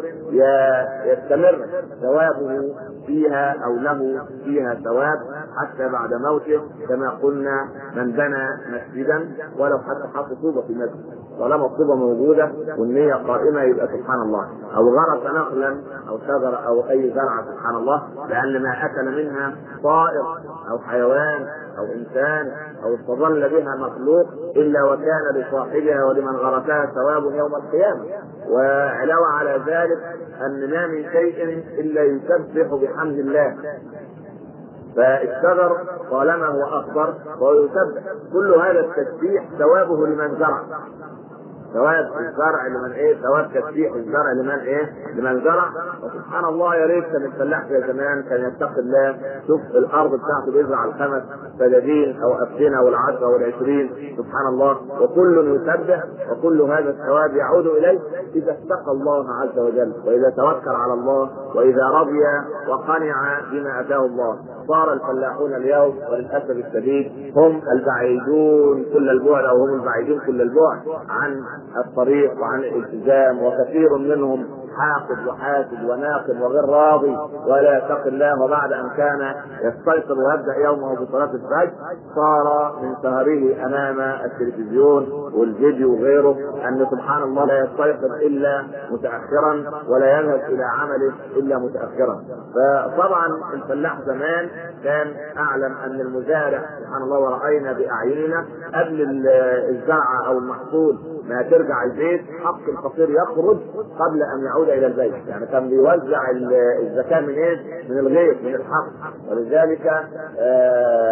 يستمر ثوابه فيها او له فيها ثواب حتى بعد موته كما قلنا من بنى مسجدا ولو حتى حط طوبه في مسجد طالما الطوبه موجوده والنيه قائمه يبقى سبحان الله او غرس نخلا او شجره او اي زرعه سبحان الله لان ما اكل منها طائر او حيوان او انسان او استظل بها مخلوق الا وكان لصاحبها ولمن غرسها ثواب يوم القيامه وعلاوه على ذلك ان ما من شيء الا يسبح بحمد الله فالشجر طالما هو اخضر فهو يسبح كل هذا التسبيح ثوابه لمن زرع ثواب الزرع لمن ايه ثواب تسبيح الزرع لمن ايه لمن زرع وسبحان الله يا ريت كان الفلاح في زمان كان يتقي الله شوف الارض بتاعته بيزرع الخمس فدادين او افسنه والعشره والعشرين سبحان الله وكل يسبح وكل هذا الثواب يعود اليه اذا اتقى الله عز وجل واذا توكل على الله واذا رضي وقنع بما اتاه الله صار الفلاحون اليوم وللاسف الشديد هم البعيدون كل البعد او هم البعيدون كل البعد عن الطريق وعن الالتزام وكثير منهم حاقد وحاسد وناقد وغير راضي ولا يتقي الله وبعد ان كان يستيقظ ويبدا يومه بصلاه الفجر صار من سهره امام التلفزيون والفيديو وغيره ان سبحان الله لا يستيقظ الا متاخرا ولا يذهب الى عمله الا متاخرا فطبعا الفلاح زمان كان اعلم ان المزارع سبحان الله وراينا باعيننا قبل الزرعه او المحصول ما ترجع البيت حق الفقير يخرج قبل ان يعود الى البيت يعني كان بيوزع الزكاه من ايه؟ من الغيث من الحق ولذلك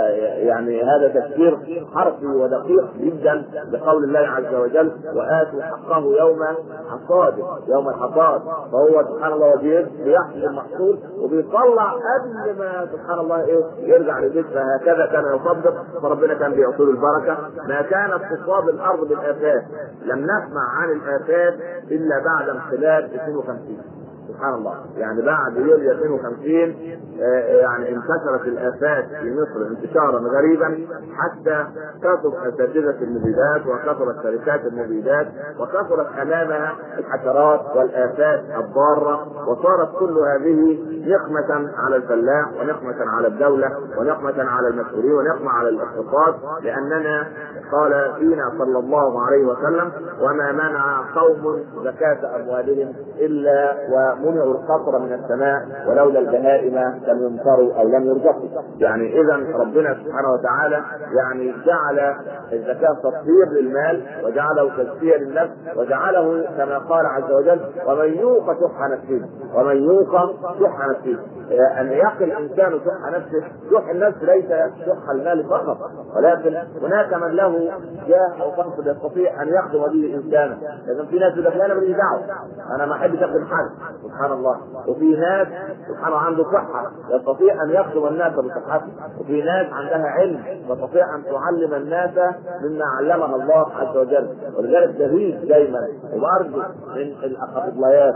يعني هذا تفسير حرفي ودقيق جدا لقول الله عز وجل واتوا حقه يوم حصاده يوم الحصاد فهو سبحان الله بيحصد المحصول وبيطلع قبل ما سبحان الله ايه يرجع للبيت فهكذا كان يصدق فربنا كان بيعطيه البركه ما كانت تصاب الارض بالافات لم نسمع عن الافات الا بعد انقلاب 52 سبحان الله يعني بعد يوليو 52 يعني انتشرت الافات في مصر انتشارا غريبا حتى كثر اساتذه المبيدات وكثرت شركات المبيدات وكثرت امامها الحشرات والافات الضاره وصارت كل هذه نقمه على الفلاح ونقمه على الدوله ونقمه على المسؤولين ونقمه على الاقتصاد لاننا قال فينا صلى الله عليه وسلم وما منع قوم زكاه اموالهم الا ومنعوا القطر من السماء ولولا البهائم لم يمطروا او لم يرزقوا يعني اذا ربنا سبحانه وتعالى يعني جعل الزكاه تطهير للمال وجعله تزكيه للنفس وجعله كما قال عز وجل ومن يوق شح نفسه ومن يوق شح نفسه ان يقي الانسان شح نفسه شح النفس ليس شح المال فقط ولكن هناك من له جاه او منصب يستطيع ان يخدم به انسانا لكن في ناس يقول لك انا ماليش دعوه انا ما احبش اخدم حد سبحان الله وفي ناس سبحان الله عنده صحه يستطيع ان يخدم الناس بصحته وفي ناس عندها علم تستطيع ان تعلم الناس مما علمها الله عز وجل ولذلك تغيب دايما وبرجو من الاخطبلايات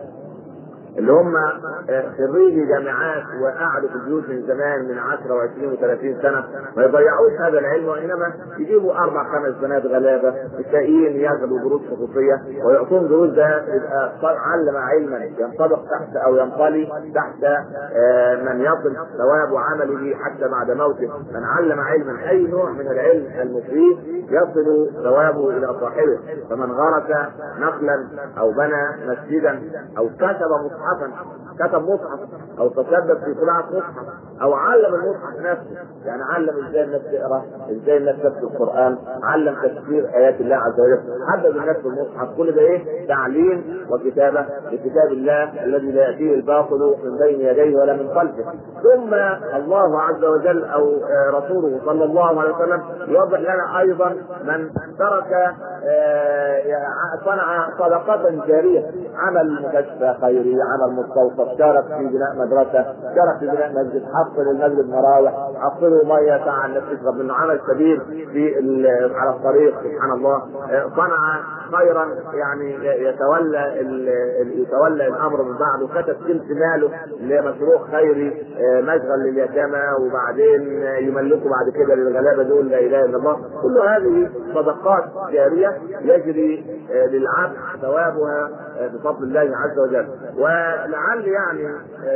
اللي هم خريجي جامعات وقعدوا في البيوت من زمان من 10 و20 و30 سنه ما يضيعوش هذا العلم وانما يجيبوا اربع خمس بنات غلابه متلاقيين ياخذوا دروس خصوصيه ويعطون دروس ده يبقى علم علما ينطبق تحت او ينطلي تحت من يصل ثواب عمله حتى بعد موته من علم علما اي نوع من العلم المفيد يصل ثوابه الى صاحبه فمن غرس نخلا او بنى مسجدا او كتب مصحفا كتب مصحف او تسبب في طباعه مصحف او علم المصحف نفسه يعني علم ازاي الناس تقرا ازاي الناس تكتب القران علم تفسير ايات الله عز وجل حدد الناس المصحف كل ده ايه تعليم وكتابه لكتاب الله الذي لا ياتيه الباطل من بين يديه ولا من خلفه ثم الله عز وجل او رسوله صلى الله عليه وسلم يوضح لنا ايضا من ترك صنع صدقة جارية عمل مستشفى خيري عمل مستوصف شارك في بناء مدرسة شارك في بناء مسجد حصل المسجد مراوح حصلوا مية ساعة الناس تشرب منه عمل كبير في على الطريق سبحان الله صنع خيرا يعني يتولى يتولى الامر من بعده كتب ثلث ماله لمشروع خيري مشغل لليتامى وبعدين يملكوا بعد كده للغلابه دول لا اله الا الله كل هذه صدقات جاريه يجري للعبد ثوابها بفضل الله عز وجل ولعل يعني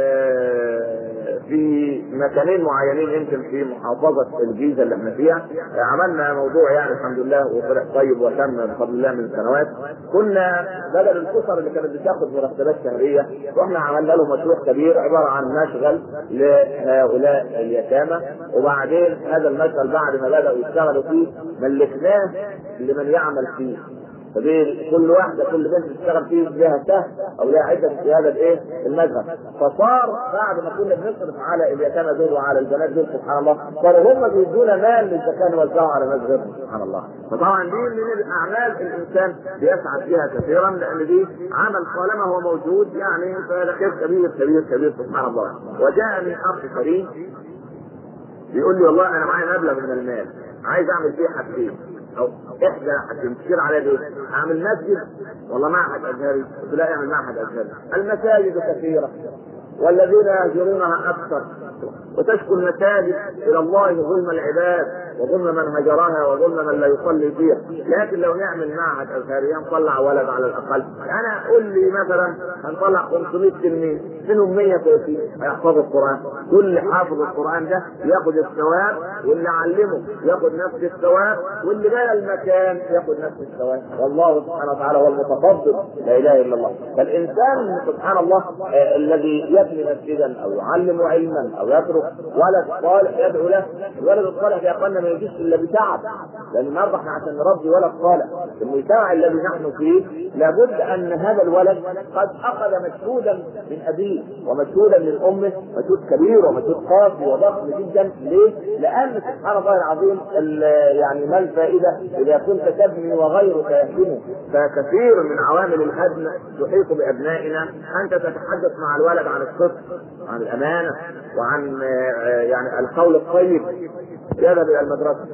في مكانين معينين يمكن في محافظه الجيزه اللي احنا فيها عملنا موضوع يعني الحمد لله وفرح طيب وتم بفضل الله من سنوات كنا بدل الاسر اللي كانت بتاخد مرتبات شهريه رحنا عملنا له مشروع كبير عباره عن مشغل لهؤلاء اليتامى وبعدين هذا المشغل بعد ما بداوا يشتغلوا فيه ملكناه لمن يعمل فيه فدي كل واحده كل بنت تشتغل فيه لها سهم او لها عده في هذا الايه المذهب فصار بعد ما كنا بنصرف على اليتامى دول وعلى البنات دول سبحان الله صاروا هم بيدونا مال للزكاه نوزعه على ناس غيرهم سبحان الله فطبعا دي من الاعمال الانسان بيسعد فيها كثيرا لان دي عمل طالما هو موجود يعني فهذا خير كبير كبير كبير سبحان الله وجاء من اخ كريم بيقول لي والله انا معي مبلغ من المال عايز اعمل فيه حاجتين او احدى حاجتين تشير على دي اعمل مسجد والله معهد ازهري قلت لا اعمل معهد ازهري المساجد كثيره والذين يهجرونها اكثر وتشكو المساجد الى الله ظلم العباد وظلم من هجرها وظلم من لا يصلي فيها لكن لو نعمل معهد ازهري نطلع ولد على الاقل انا قول لي مثلا هنطلع 500 تلميذ منهم 100 كويسين هيحفظوا القران كل حافظ القران ده ياخذ الثواب واللي علمه ياخذ نفس الثواب واللي بنى المكان ياخذ نفس الثواب والله سبحانه وتعالى هو المتفضل لا اله الا الله فالانسان سبحان الله آه الذي يبني مسجدا او يعلم علما او يترك ولد صالح يدعو له الولد الصالح يقل من يجيش الا بتعب لان النهارده احنا عشان نربي ولد صالح في المجتمع الذي نحن فيه لابد ان هذا الولد قد اخذ مجهودا من ابيه ومجهودا من امه مجهود كبير ومجهود قاسي وضخم جدا ليه؟ لان سبحان الله العظيم يعني ما الفائده اذا كنت تبني وغيرك يهدمه فكثير من عوامل الهدم تحيط بابنائنا انت تتحدث مع الولد عن الصدق عن الامانه وعن يعني القول الطيب يذهب الى المدرسه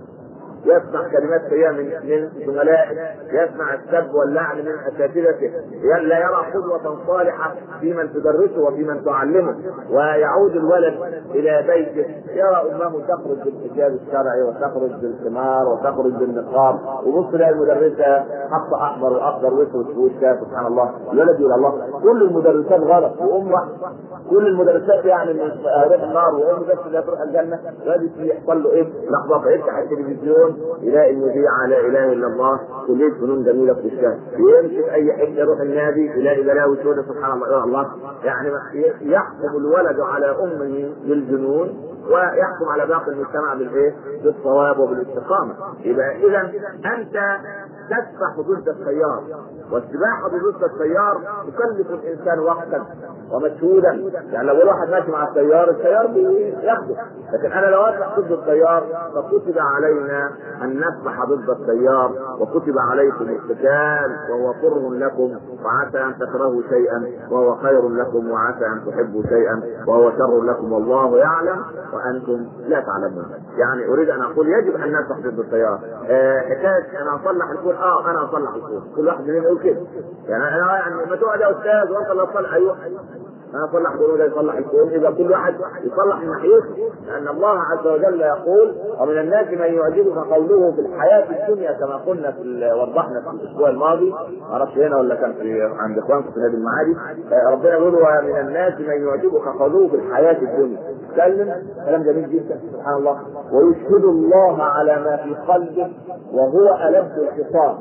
يسمع كلمات سيئة من من زملائه، يسمع السب واللعن من اساتذته، لا يرى قدوة صالحة في من تدرسه وفي من تعلمه، ويعود الولد الى بيته يرى امه تخرج بالحجاب الشرعي وتخرج بالخمار وتخرج بالنقاب، وبص تلاقي المدرسة حط احمر واخضر واسود في وشها سبحان الله، الولد يقول الله كل المدرسات غلط وام واحدة كل المدرسات يعني من هروح النار وام بس اللي هتروح الجنة، الولد يحصل له ايه؟ لحظة يفتح التلفزيون يلاقي المذيع لا اله الا الله كليه فنون جميله في الشارع يمشي في اي حته يروح النادي يلاقي بلاوي سوداء سبحان الله يا الله يعني يحكم الولد على امه بالجنون ويحكم على باقي المجتمع بالايه؟ بالصواب وبالاستقامه يبقى اذا انت تسبح ضد التيار والسباحه ضد التيار تكلف الانسان وقتا ومجهودا يعني لو واحد ماشي مع التيار التيار بياخده لكن انا لو اسبح ضد التيار فكتب علينا ان نسبح ضد التيار وكتب عليكم القتال وهو كره لكم وعسى ان تكرهوا شيئا وهو خير لكم وعسى ان تحبوا شيئا وهو شر لكم والله يعلم وانتم لا تعلمون يعني اريد ان اقول يجب ان نسبح ضد التيار آه حكايه انا اصلح الكون اه انا اصلح الكون كل واحد مننا يقول كده يعني انا يعني ما تقعد يا استاذ وانت اللي تصلح ايوه انا اصلح الكون ده يصلح الكون اذا كل واحد يصلح من ناحيته لان الله عز وجل يقول ومن الناس من يعجبك قوله في الحياه الدنيا كما قلنا في وضحنا في الاسبوع الماضي ما اعرفش هنا ولا كان في عند اخوانكم في نادي المعادي ربنا يقول ومن الناس من يعجبك قوله في الحياه الدنيا تكلم كلام جميل جدا سبحان الله ويشهد الله على ما في قلبه وهو ألد الخصام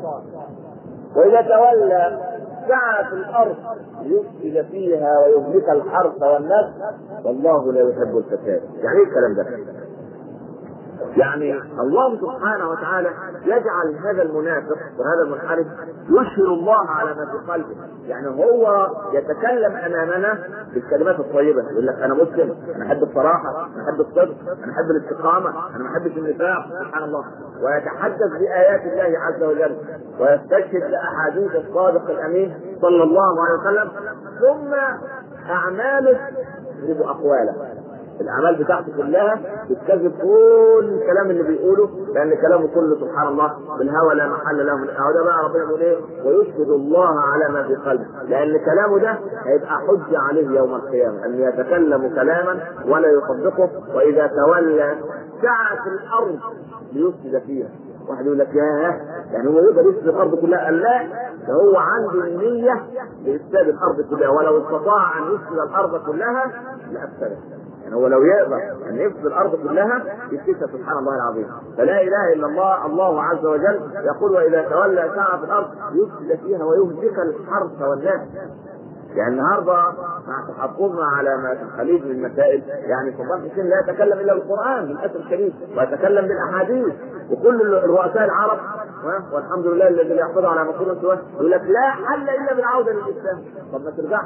وإذا تولى سعى في الأرض ليفسد فيها ويهلك الحرث والنسل والله لا يحب الفساد يعني ايه الكلام ده؟ يعني الله سبحانه وتعالى يجعل هذا المنافق وهذا المنحرف يشهر الله على ما في قلبه يعني هو يتكلم امامنا بالكلمات الطيبه يقول لك انا مسلم انا احب الصراحه انا احب الصدق انا احب الاستقامه انا ما احبش النفاق سبحان الله ويتحدث بايات الله عز وجل ويستشهد باحاديث الصادق الامين صلى الله عليه وسلم ثم اعماله يجب اقواله الاعمال بتاعته كلها بتكذب كل الكلام اللي بيقوله لان كلامه كله سبحان الله بالهوى لا محل له من الهوى ده بقى ربنا يقول ايه ويشهد الله على ما في قلبه لان كلامه ده هيبقى حجه عليه يوم القيامه ان يتكلم كلاما ولا يصدقه واذا تولى سعى في الارض ليفسد فيها واحد يقول لك ياه يعني هو يقدر يفسد الارض كلها قال لا ده هو عنده النيه لافساد الارض كلها ولو استطاع ان يفسد الارض كلها لافسدها يعني هو لو يقدر ان يفسد الارض كلها يفسدها سبحان الله العظيم فلا اله الا الله الله عز وجل يقول واذا تولى سعى في الارض يفسد فيها ويهلك الحرث والناس يعني النهارده مع تحكمنا على ما في الخليج من مسائل يعني صدام حسين لا يتكلم الا بالقران للاسف الشديد ويتكلم بالاحاديث وكل الرؤساء العرب والحمد لله الذي يحفظ على مقولة سواه يقول لك لا حل الا بالعوده للاسلام طب ما ترجع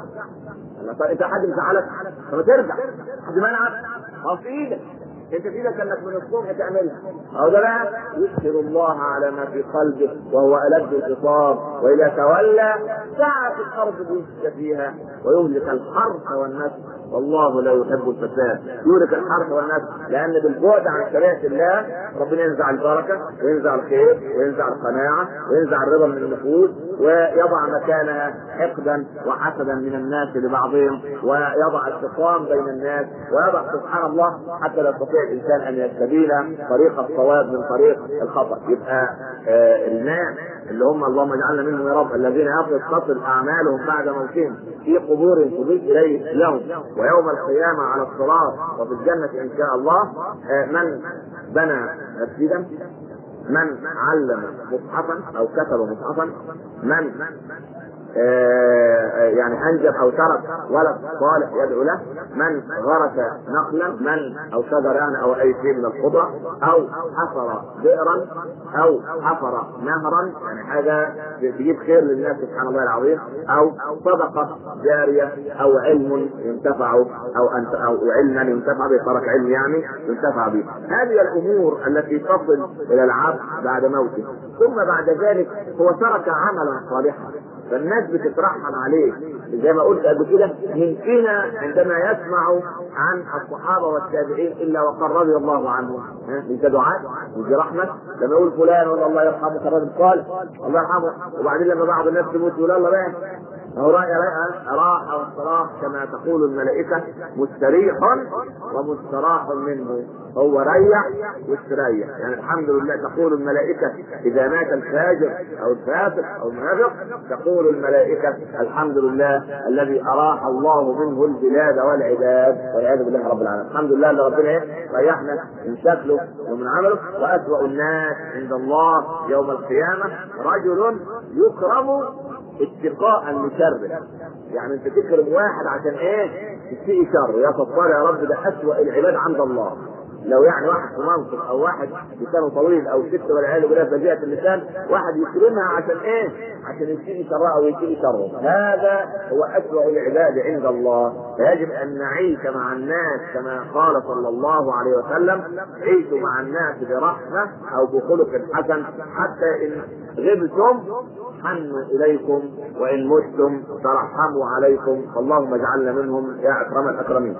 انت حد مزعلك طب ما ترجع حد منعك ما في ايدك انت في ايدك انك من الصبح تعملها او ده بقى يشهر الله على ما في قلبه وهو الد الخطاب واذا تولى سعى في الارض ليفسد فيها ويهلك الحرث والنسل والله لا يحب الفساد يهلك الحرث والنسل لان بالبعد عن شريعه الله ربنا ينزع البركه وينزع الخير وينزع القناعه وينزع الرضا من النفوس ويضع مكانها حقدا وحسدا من الناس لبعضهم ويضع الخصام بين الناس ويضع سبحان الله حتى لا يستطيع الانسان ان يستبين طريق الصواب من طريق الخطا يبقى آه الناس اللي هم اللهم اجعلنا منهم يا رب الذين تصل اعمالهم بعد موتهم في قبور تضيف اليه لهم ويوم القيامه على الصراط وفي الجنه ان شاء الله آه من بنى مسجدا من علم مصحفا او كتب مصحفا من آه، يعني انجب او ترك ولد صالح يدعو له من غرس نخلا من او شجر يعني او اي شيء من الخضره او حفر بئرا او حفر نهرا يعني حاجه تجيب خير للناس سبحان الله العظيم او صدقه جاريه او علم ينتفع او أنت او علما ينتفع به ترك علم يعني ينتفع به هذه الامور التي تصل الى العبد بعد موته ثم بعد ذلك هو ترك عملا صالحا فالناس بتترحم عليه زي ما قلت قبل كده من فينا عندما يسمع عن الصحابه والتابعين الا وقد رضي الله عنهم ها مش ده دعاء مش دي رحمه لما يقول فلان ولا الله يرحمه كالرجل صالح الله يرحمه وبعدين لما بعض الناس تموت يقول الله بقى هو رأي راح واستراح كما تقول الملائكة مستريح ومستراح منه هو ريح واستريح يعني الحمد لله تقول الملائكة إذا مات الفاجر أو الفاسق أو المنافق تقول الملائكة الحمد لله الذي أراح الله منه البلاد والعباد والعياذ بالله رب العالمين الحمد لله اللي ربنا إيه ريحنا من شكله ومن عمله وأسوأ الناس عند الله يوم القيامة رجل يكرم اتقاء لشره يعني انت تكرم واحد عشان ايه تسيء شر يا ستار يا رب ده اسوأ العباد عند الله لو يعني واحد في منصب او واحد لسانه طويل او ست والعياذ بالله فجأة اللسان واحد يكرمها عشان ايه؟ عشان يسيء شرها او يسيء شره هذا هو اسوأ العباد عند الله فيجب ان نعيش مع الناس كما قال صلى الله عليه وسلم عيشوا مع الناس برحمة او بخلق حسن حتى ان غبتم حنوا اليكم وان متم ترحموا عليكم فاللهم اجعلنا منهم يا اكرم الاكرمين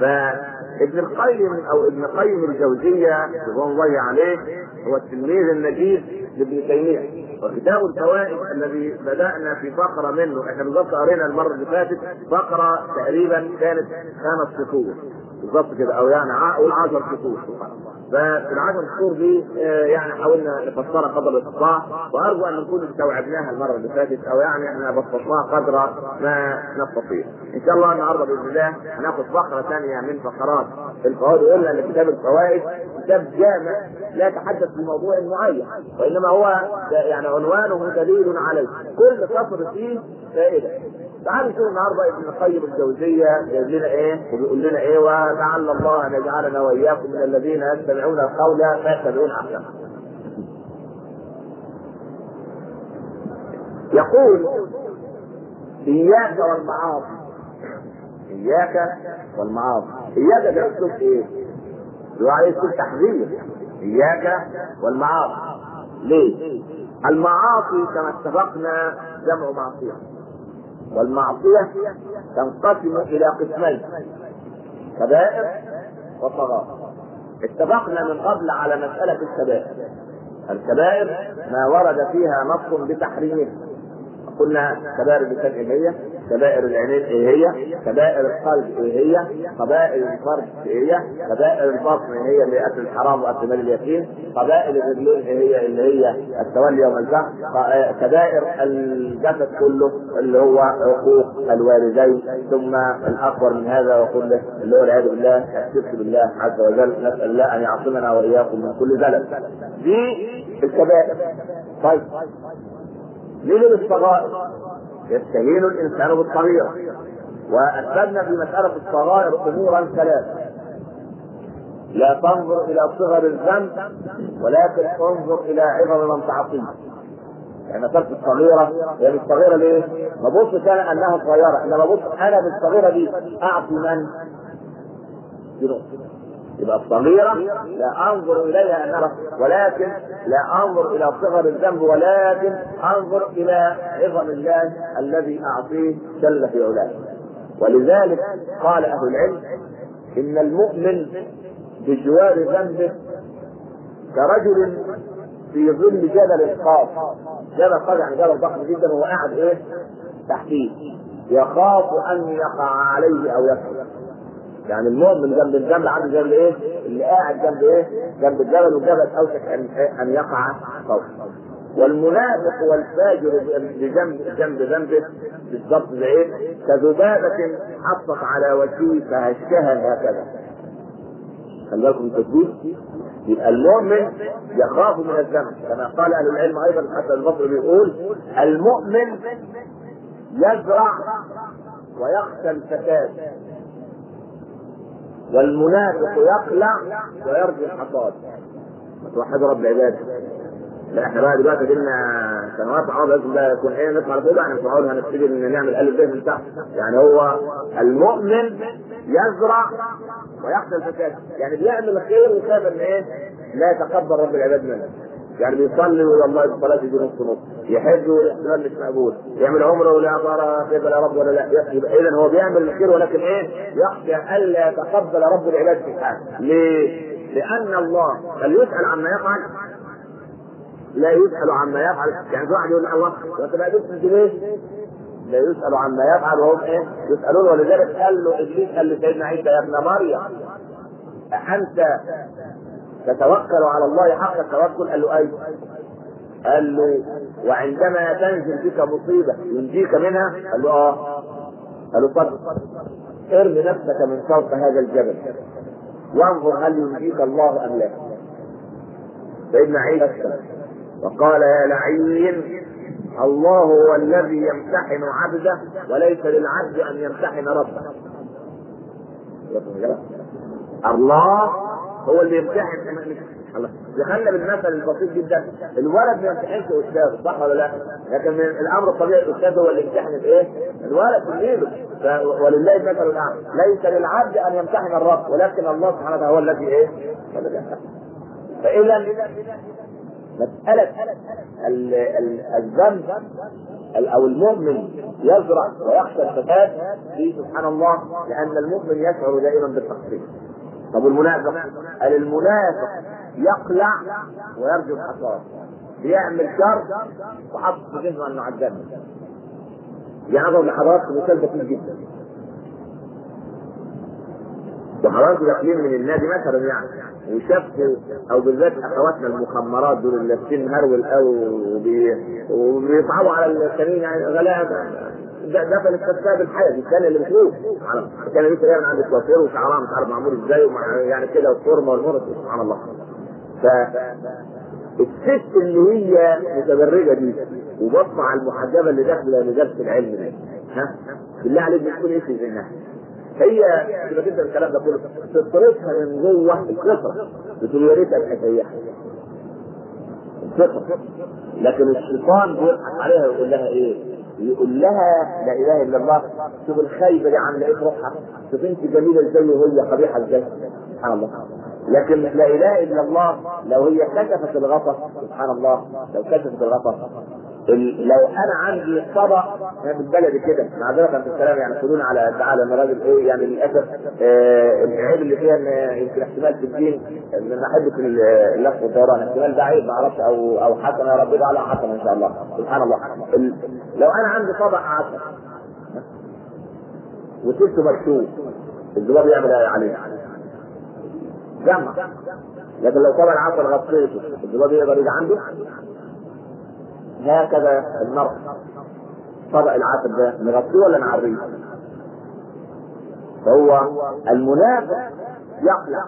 فابن القيم او ابن قيم الجوزيه رضوان الله عليه هو التلميذ النجيب لابن تيميه وكتاب الفوائد الذي بدانا في فقره منه احنا بالظبط قرينا المره اللي فاتت فقره تقريبا كانت خمس فصول بالظبط كده او يعني اقول 10 فصول ففي العشر شهور دي آه، يعني حاولنا نفسرها قدر الاستطاع وارجو ان نكون استوعبناها المره اللي فاتت او يعني احنا بسطناها قدر ما نستطيع. ان شاء الله النهارده باذن الله هناخد فقره ثانيه من فقرات الفوائد وقلنا ان كتاب الفوائد كتاب جامع لا يتحدث في موضوع معين وانما هو يعني عنوانه دليل عليه كل سطر فيه فائده تعالوا نشوف النهارده ابن القيم الجوزيه جايب لنا ايه وبيقول لنا ايه ولعل الله ان يجعلنا واياكم من الذين يستمعون القول فيتبعون احسنه. يقول اياك والمعاصي اياك والمعاصي اياك ده اسلوب ايه؟ دعاء اسلوب تحذير اياك والمعاصي ليه؟ المعاصي كما اتفقنا جمع معصيه والمعصية تنقسم إلى قسمين كبائر وصغائر اتفقنا من قبل على مسألة الكبائر الكبائر ما ورد فيها نص بتحريمه قلنا كبائر اللسان ايه هي؟ كبائر العينين ايه هي؟ كبائر القلب ايه هي؟ كبائر الفرج ايه هي؟ كبائر البطن ايه هي اللي هي اكل الحرام واكل مال اليتيم؟ كبائر الرجلين ايه هي اللي هي التولي يوم الزحف؟ كبائر الجسد كله اللي هو عقوق الوالدين ثم الاكبر من هذا وكله اللي هو العياذ بالله الشرك بالله عز وجل نسال الله ان يعصمنا واياكم من كل زلل. دي الكبائر. طيب من الصغائر يستهين الانسان بالصغيره واثبتنا في مساله الصغائر امورا ثلاثه لا تنظر الى صغر الذنب ولكن انظر الى عظم من تعصيه يعني مسألة الصغيرة هي مش صغيرة ليه؟ ما بصش أنا أنها صغيرة، إنما بص أنا بالصغيرة دي أعطي من؟ جنون. يبقى الصغيرة لا أنظر إليها أنها ولكن لا أنظر إلى صغر الذنب ولكن أنظر إلى عظم الله الذي أعطيه جل في علاه ولذلك قال أهل العلم إن المؤمن بجوار ذنبه كرجل في ظل جبل القاف جبل قاف يعني جبل ضخم جدا وهو قاعد ايه تحتيه يخاف ان يقع عليه او يسقط يعني المؤمن جنب الجبل عنده جنب ايه؟ اللي قاعد جنب ايه؟ جنب الجبل والجبل اوشك ان ان يقع فوقه. والمنافق والفاجر بجنب جنب ذنبه بالضبط زي ايه؟ كذبابة حطت على وجهه فهشها هكذا. خلي بالكم من التسبيح يبقى المؤمن يخاف من الذنب كما قال اهل العلم ايضا حتى البصري بيقول المؤمن يزرع ويخشى الفساد والمنافق يقلع ويرجو الحصاد توحدوا رب العباد لا احنا بقى دلوقتي جبنا سنوات عوض لازم بقى يكون ايه نطلع لفوق احنا مش معقول هنبتدي ان نعمل الف ب من تحت يعني هو المؤمن يزرع ويخشى الفساد يعني بيعمل خير ويخاف ان ايه لا يتقبل رب العباد منه يعني بيصلي ويقول الله الصلاة دي نص نص يحج والاحتمال مش مقبول يعمل عمره ولا ترى كيف يا رب ولا لا يبقى اذا هو بيعمل الخير ولكن ايه يخشى الا يتقبل رب العباد في حاله ليه؟ لان الله بل يسال عما يفعل لا يسال عما يفعل يعني في واحد يقول الله وانت بقى تسال ليه؟ لا يسال عما يفعل وهم ايه؟ يسالون ولذلك قال له ابليس قال لسيدنا عيسى يا ابن مريم أأنت تتوكل على الله حق التوكل قال له ايوه قال له وعندما تنزل بك مصيبه ينجيك منها قال له اه قال له طب ارمي نفسك من فوق هذا الجبل وانظر هل ينجيك الله ام لا سيدنا عيسى وقال يا لعين الله هو الذي يمتحن عبده وليس للعبد ان يمتحن ربه الله هو اللي يمتحن الله دخلنا بالمثل البسيط جدا الولد ما يمتحنش استاذه صح ولا لا؟ لكن من الامر الطبيعي الاستاذ هو اللي يمتحن الايه؟ الولد تلميذه ولله المثل الاعلى ليس للعبد ان يمتحن الرب ولكن الله سبحانه وتعالى هو الذي ايه؟ فاذا مسألة الذنب او المؤمن يزرع ويخشى الفساد في سبحان الله لان المؤمن يشعر دائما بالتقصير طب المنافق قال المنافق يقلع ويرجو الحصاد بيعمل شر وحط في ذهنه انه عذبني يعني اضرب لحضراتكم مثال بسيط جدا وحضراتكم داخلين من النادي مثلا يعني وشافوا او بالذات اخواتنا المخمرات دول اللي لابسين هرول قوي وبي... وبيصعبوا على التانيين يعني غلابه ده ده الكتاب الحي الثاني اللي بتشوف كان لسه يعمل عند الكوافير وشعرها مش عارف معمول ازاي يعني كده والفورمه والمرض سبحان الله ف الست اللي هي متبرجه دي وبصة على المحجبه اللي داخله لدرس العلم ده ها بالله عليك بتكون ايه في ذهنها؟ هي تبقى تبدا الكلام ده كله تطرفها من جوه الفطره بتقول يا ريت ابقى زيها الفطره لكن الشيطان بيضحك عليها ويقول لها ايه؟ يقول لها لا اله الا الله شوف الخايبه دي عامله ايه في روحها شوف انت جميله ازاي وهي قبيحه ازاي سبحان الله لكن لا اله الا الله لو هي كشفت الغطا سبحان الله لو كشفت الغطا لو انا عندي طبق بالبلدي كده معذره في الكلام يعني خدونا على ادعاء انا راجل ايه يعني للاسف آه العيب اللي فيها ان يمكن احتمال في الدين ان انا احب في اللف والدوران احتمال ده عيب ما اعرفش او او حسن يا رب على حسن ان شاء الله سبحان الله لو انا عندي طبق عسل وسبته مكتوب الزباب يعمل عليه جمع لكن لو طبق العسل غطيته الزباب يقدر يجي عنده هكذا المرء طبق العسل ده نغطيه ولا نعريه؟ فهو المنافق يقلع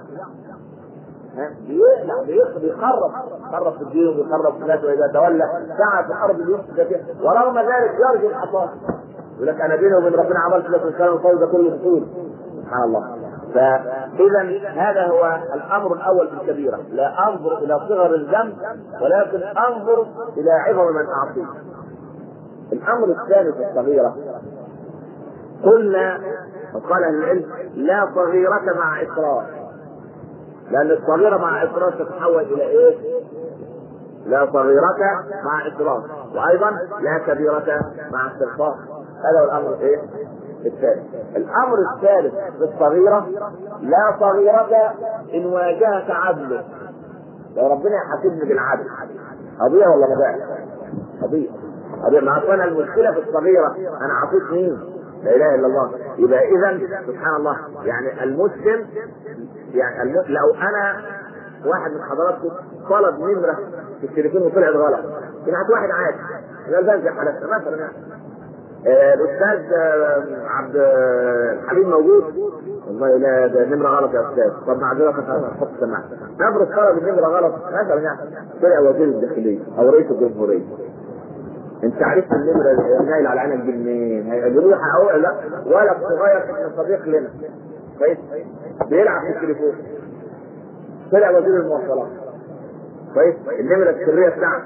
بيقلع بيخرب خرب في الدين وبيخرب في الناس واذا تولى سعى في الارض ليفسد فيها ورغم ذلك يرجو الحصاد يقول لك انا بيني وبين ربنا عملت لك الكلام القول ده كله بطول سبحان الله فاذا هذا هو الامر الاول في الكبيره لا انظر الى صغر الذنب ولكن انظر الى عظم من اعصيه الامر الثاني في الصغيره قلنا وقال اهل العلم لا صغيرة مع إصرار لأن الصغيرة مع إصرار تتحول إلى إيه؟ لا صغيرة مع إصرار وأيضا لا كبيرة مع استغفار هذا هو الأمر إيه؟ الثالث الأمر الثالث في الصغيرة لا صغيرة إن واجهك عدله لو ربنا يحاسبني بالعدل قضية ولا مبادئ؟ قضية قضية ما أصلا المشكلة في الصغيرة أنا عصيت مين؟ لا اله الا الله يبقى اذا سبحان الله يعني المسلم يعني الم... لو انا واحد من حضراتكم طلب نمره في التليفون وطلعت غلط سمعت واحد عادي قال بنزل حالتها مثلا يعني آه الاستاذ آه عبد الحليم موجود والله لا ده نمره غلط يا استاذ طب معذره حط سماعه نبرة طلب النمره غلط مثلا يعني طلع وزير الداخليه او رئيس الجمهوريه انت عرفت النمره نايل على عينك دي منين؟ هيقولوا لي هقول لا ولد صغير ابن صديق لنا كويس بيلعب في التليفون طلع وزير المواصلات كويس النمره السريه بتاعته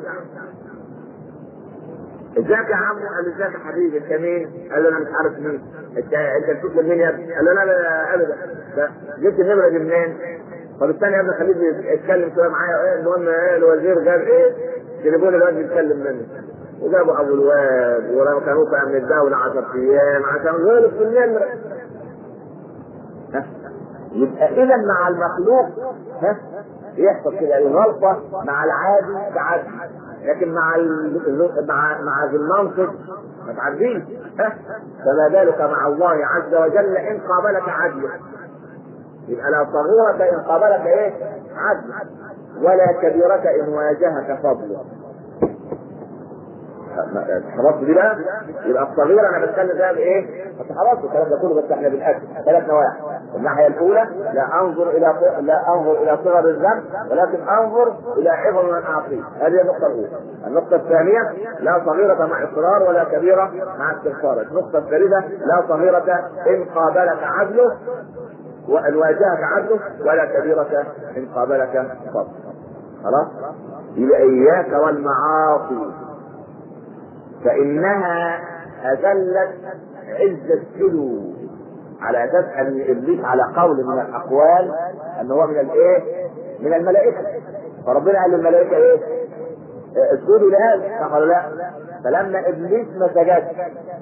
ازيك يا عم قال له ازيك يا حبيبي انت مين؟ قال له انا مش عارف مين انت انت بتسال مين يا ابني؟ قال له لا لا لا ابدا لا. جبت النمره دي منين؟ طب استنى يا ابني خليه يتكلم شويه معايا ايه المهم ايه الوزير جاب ايه؟ تليفون الواد بيتكلم منه وجابوا ابو الواد ولما كانوا من الدوله 10 ايام عشان غلط في النمره ها؟ يبقى اذا مع المخلوق ها يحصل كده الغلطه مع العادي تعدي لكن مع ال... مع مع ذي المنطق ما تعديش ها فما بالك مع الله عز وجل ان قابلك عدله يبقى لا صغيرة ان قابلك ايه عدل ولا كبيرة ان واجهك فضله خلاص دي بقى يبقى الصغيرة انا بتكلم فيها بايه؟ بس خلاص الكلام ده كله بس احنا بنأكد ثلاث نواحي الناحية الأولى لا أنظر إلى لا أنظر إلى صغر الذنب ولكن أنظر إلى عظم من أعطيه هذه النقطة الأولى النقطة الثانية لا صغيرة مع إصرار ولا كبيرة مع استغفار النقطة الثالثة لا صغيرة إن قابلك عدله وإن واجهك عدله ولا كبيرة إن قابلك فضل خلاص يبقى إياك والمعاصي فإنها أذلت عز السلو على اساس ان ابليس على قول من الاقوال ان هو من الايه؟ من الملائكه فربنا قال للملائكه ايه؟ اسجدوا لهذا صح ولا لا؟ فلما ابليس ما سجدش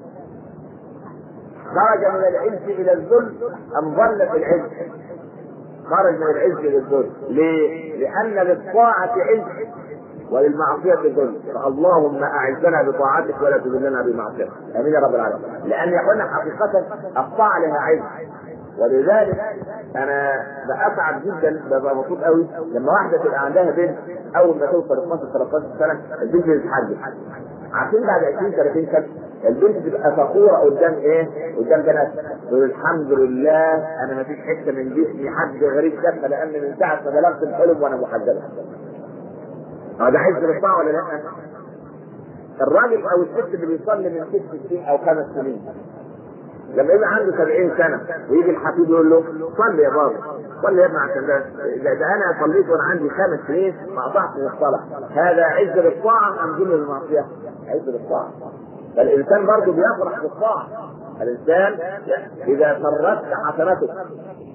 خرج من العز الى الذل ام ظل في العز؟ خرج من العز الى الذل ليه؟ لان للطاعه عز وللمعصية ذل فاللهم أعزنا بطاعتك ولا تذلنا بمعصيتك آمين يا رب العالمين لأن يقولنا حقيقة الطاعة لها عز ولذلك انا بسعد جدا ببقى مبسوط قوي لما واحده تبقى عندها بنت اول ما توصل 12 13 سنه البنت تتحجب عارفين بعد 20 30 سنه البنت تبقى فخوره قدام ايه؟ قدام بنات تقول الحمد لله انا ما فيش حته من جسمي حد غريب شافها لان من ساعه ما بلغت الحلم وانا محجبه اه ده حزب للطاعه ولا لا؟ الراجل او الست اللي بيصلي من ست سنين او خمس سنين لما يبقى عنده 70 سنه ويجي الحفيد يقول له صلي يا بابا صلي يا ابني عشان ده ده, ده انا صليت وانا عندي خمس سنين ما قطعت من الصلاه هذا عز للطاعه ام ذل للمعصيه؟ عز للطاعه فالانسان برضه بيفرح بالطاعه الانسان اذا سرت حسنته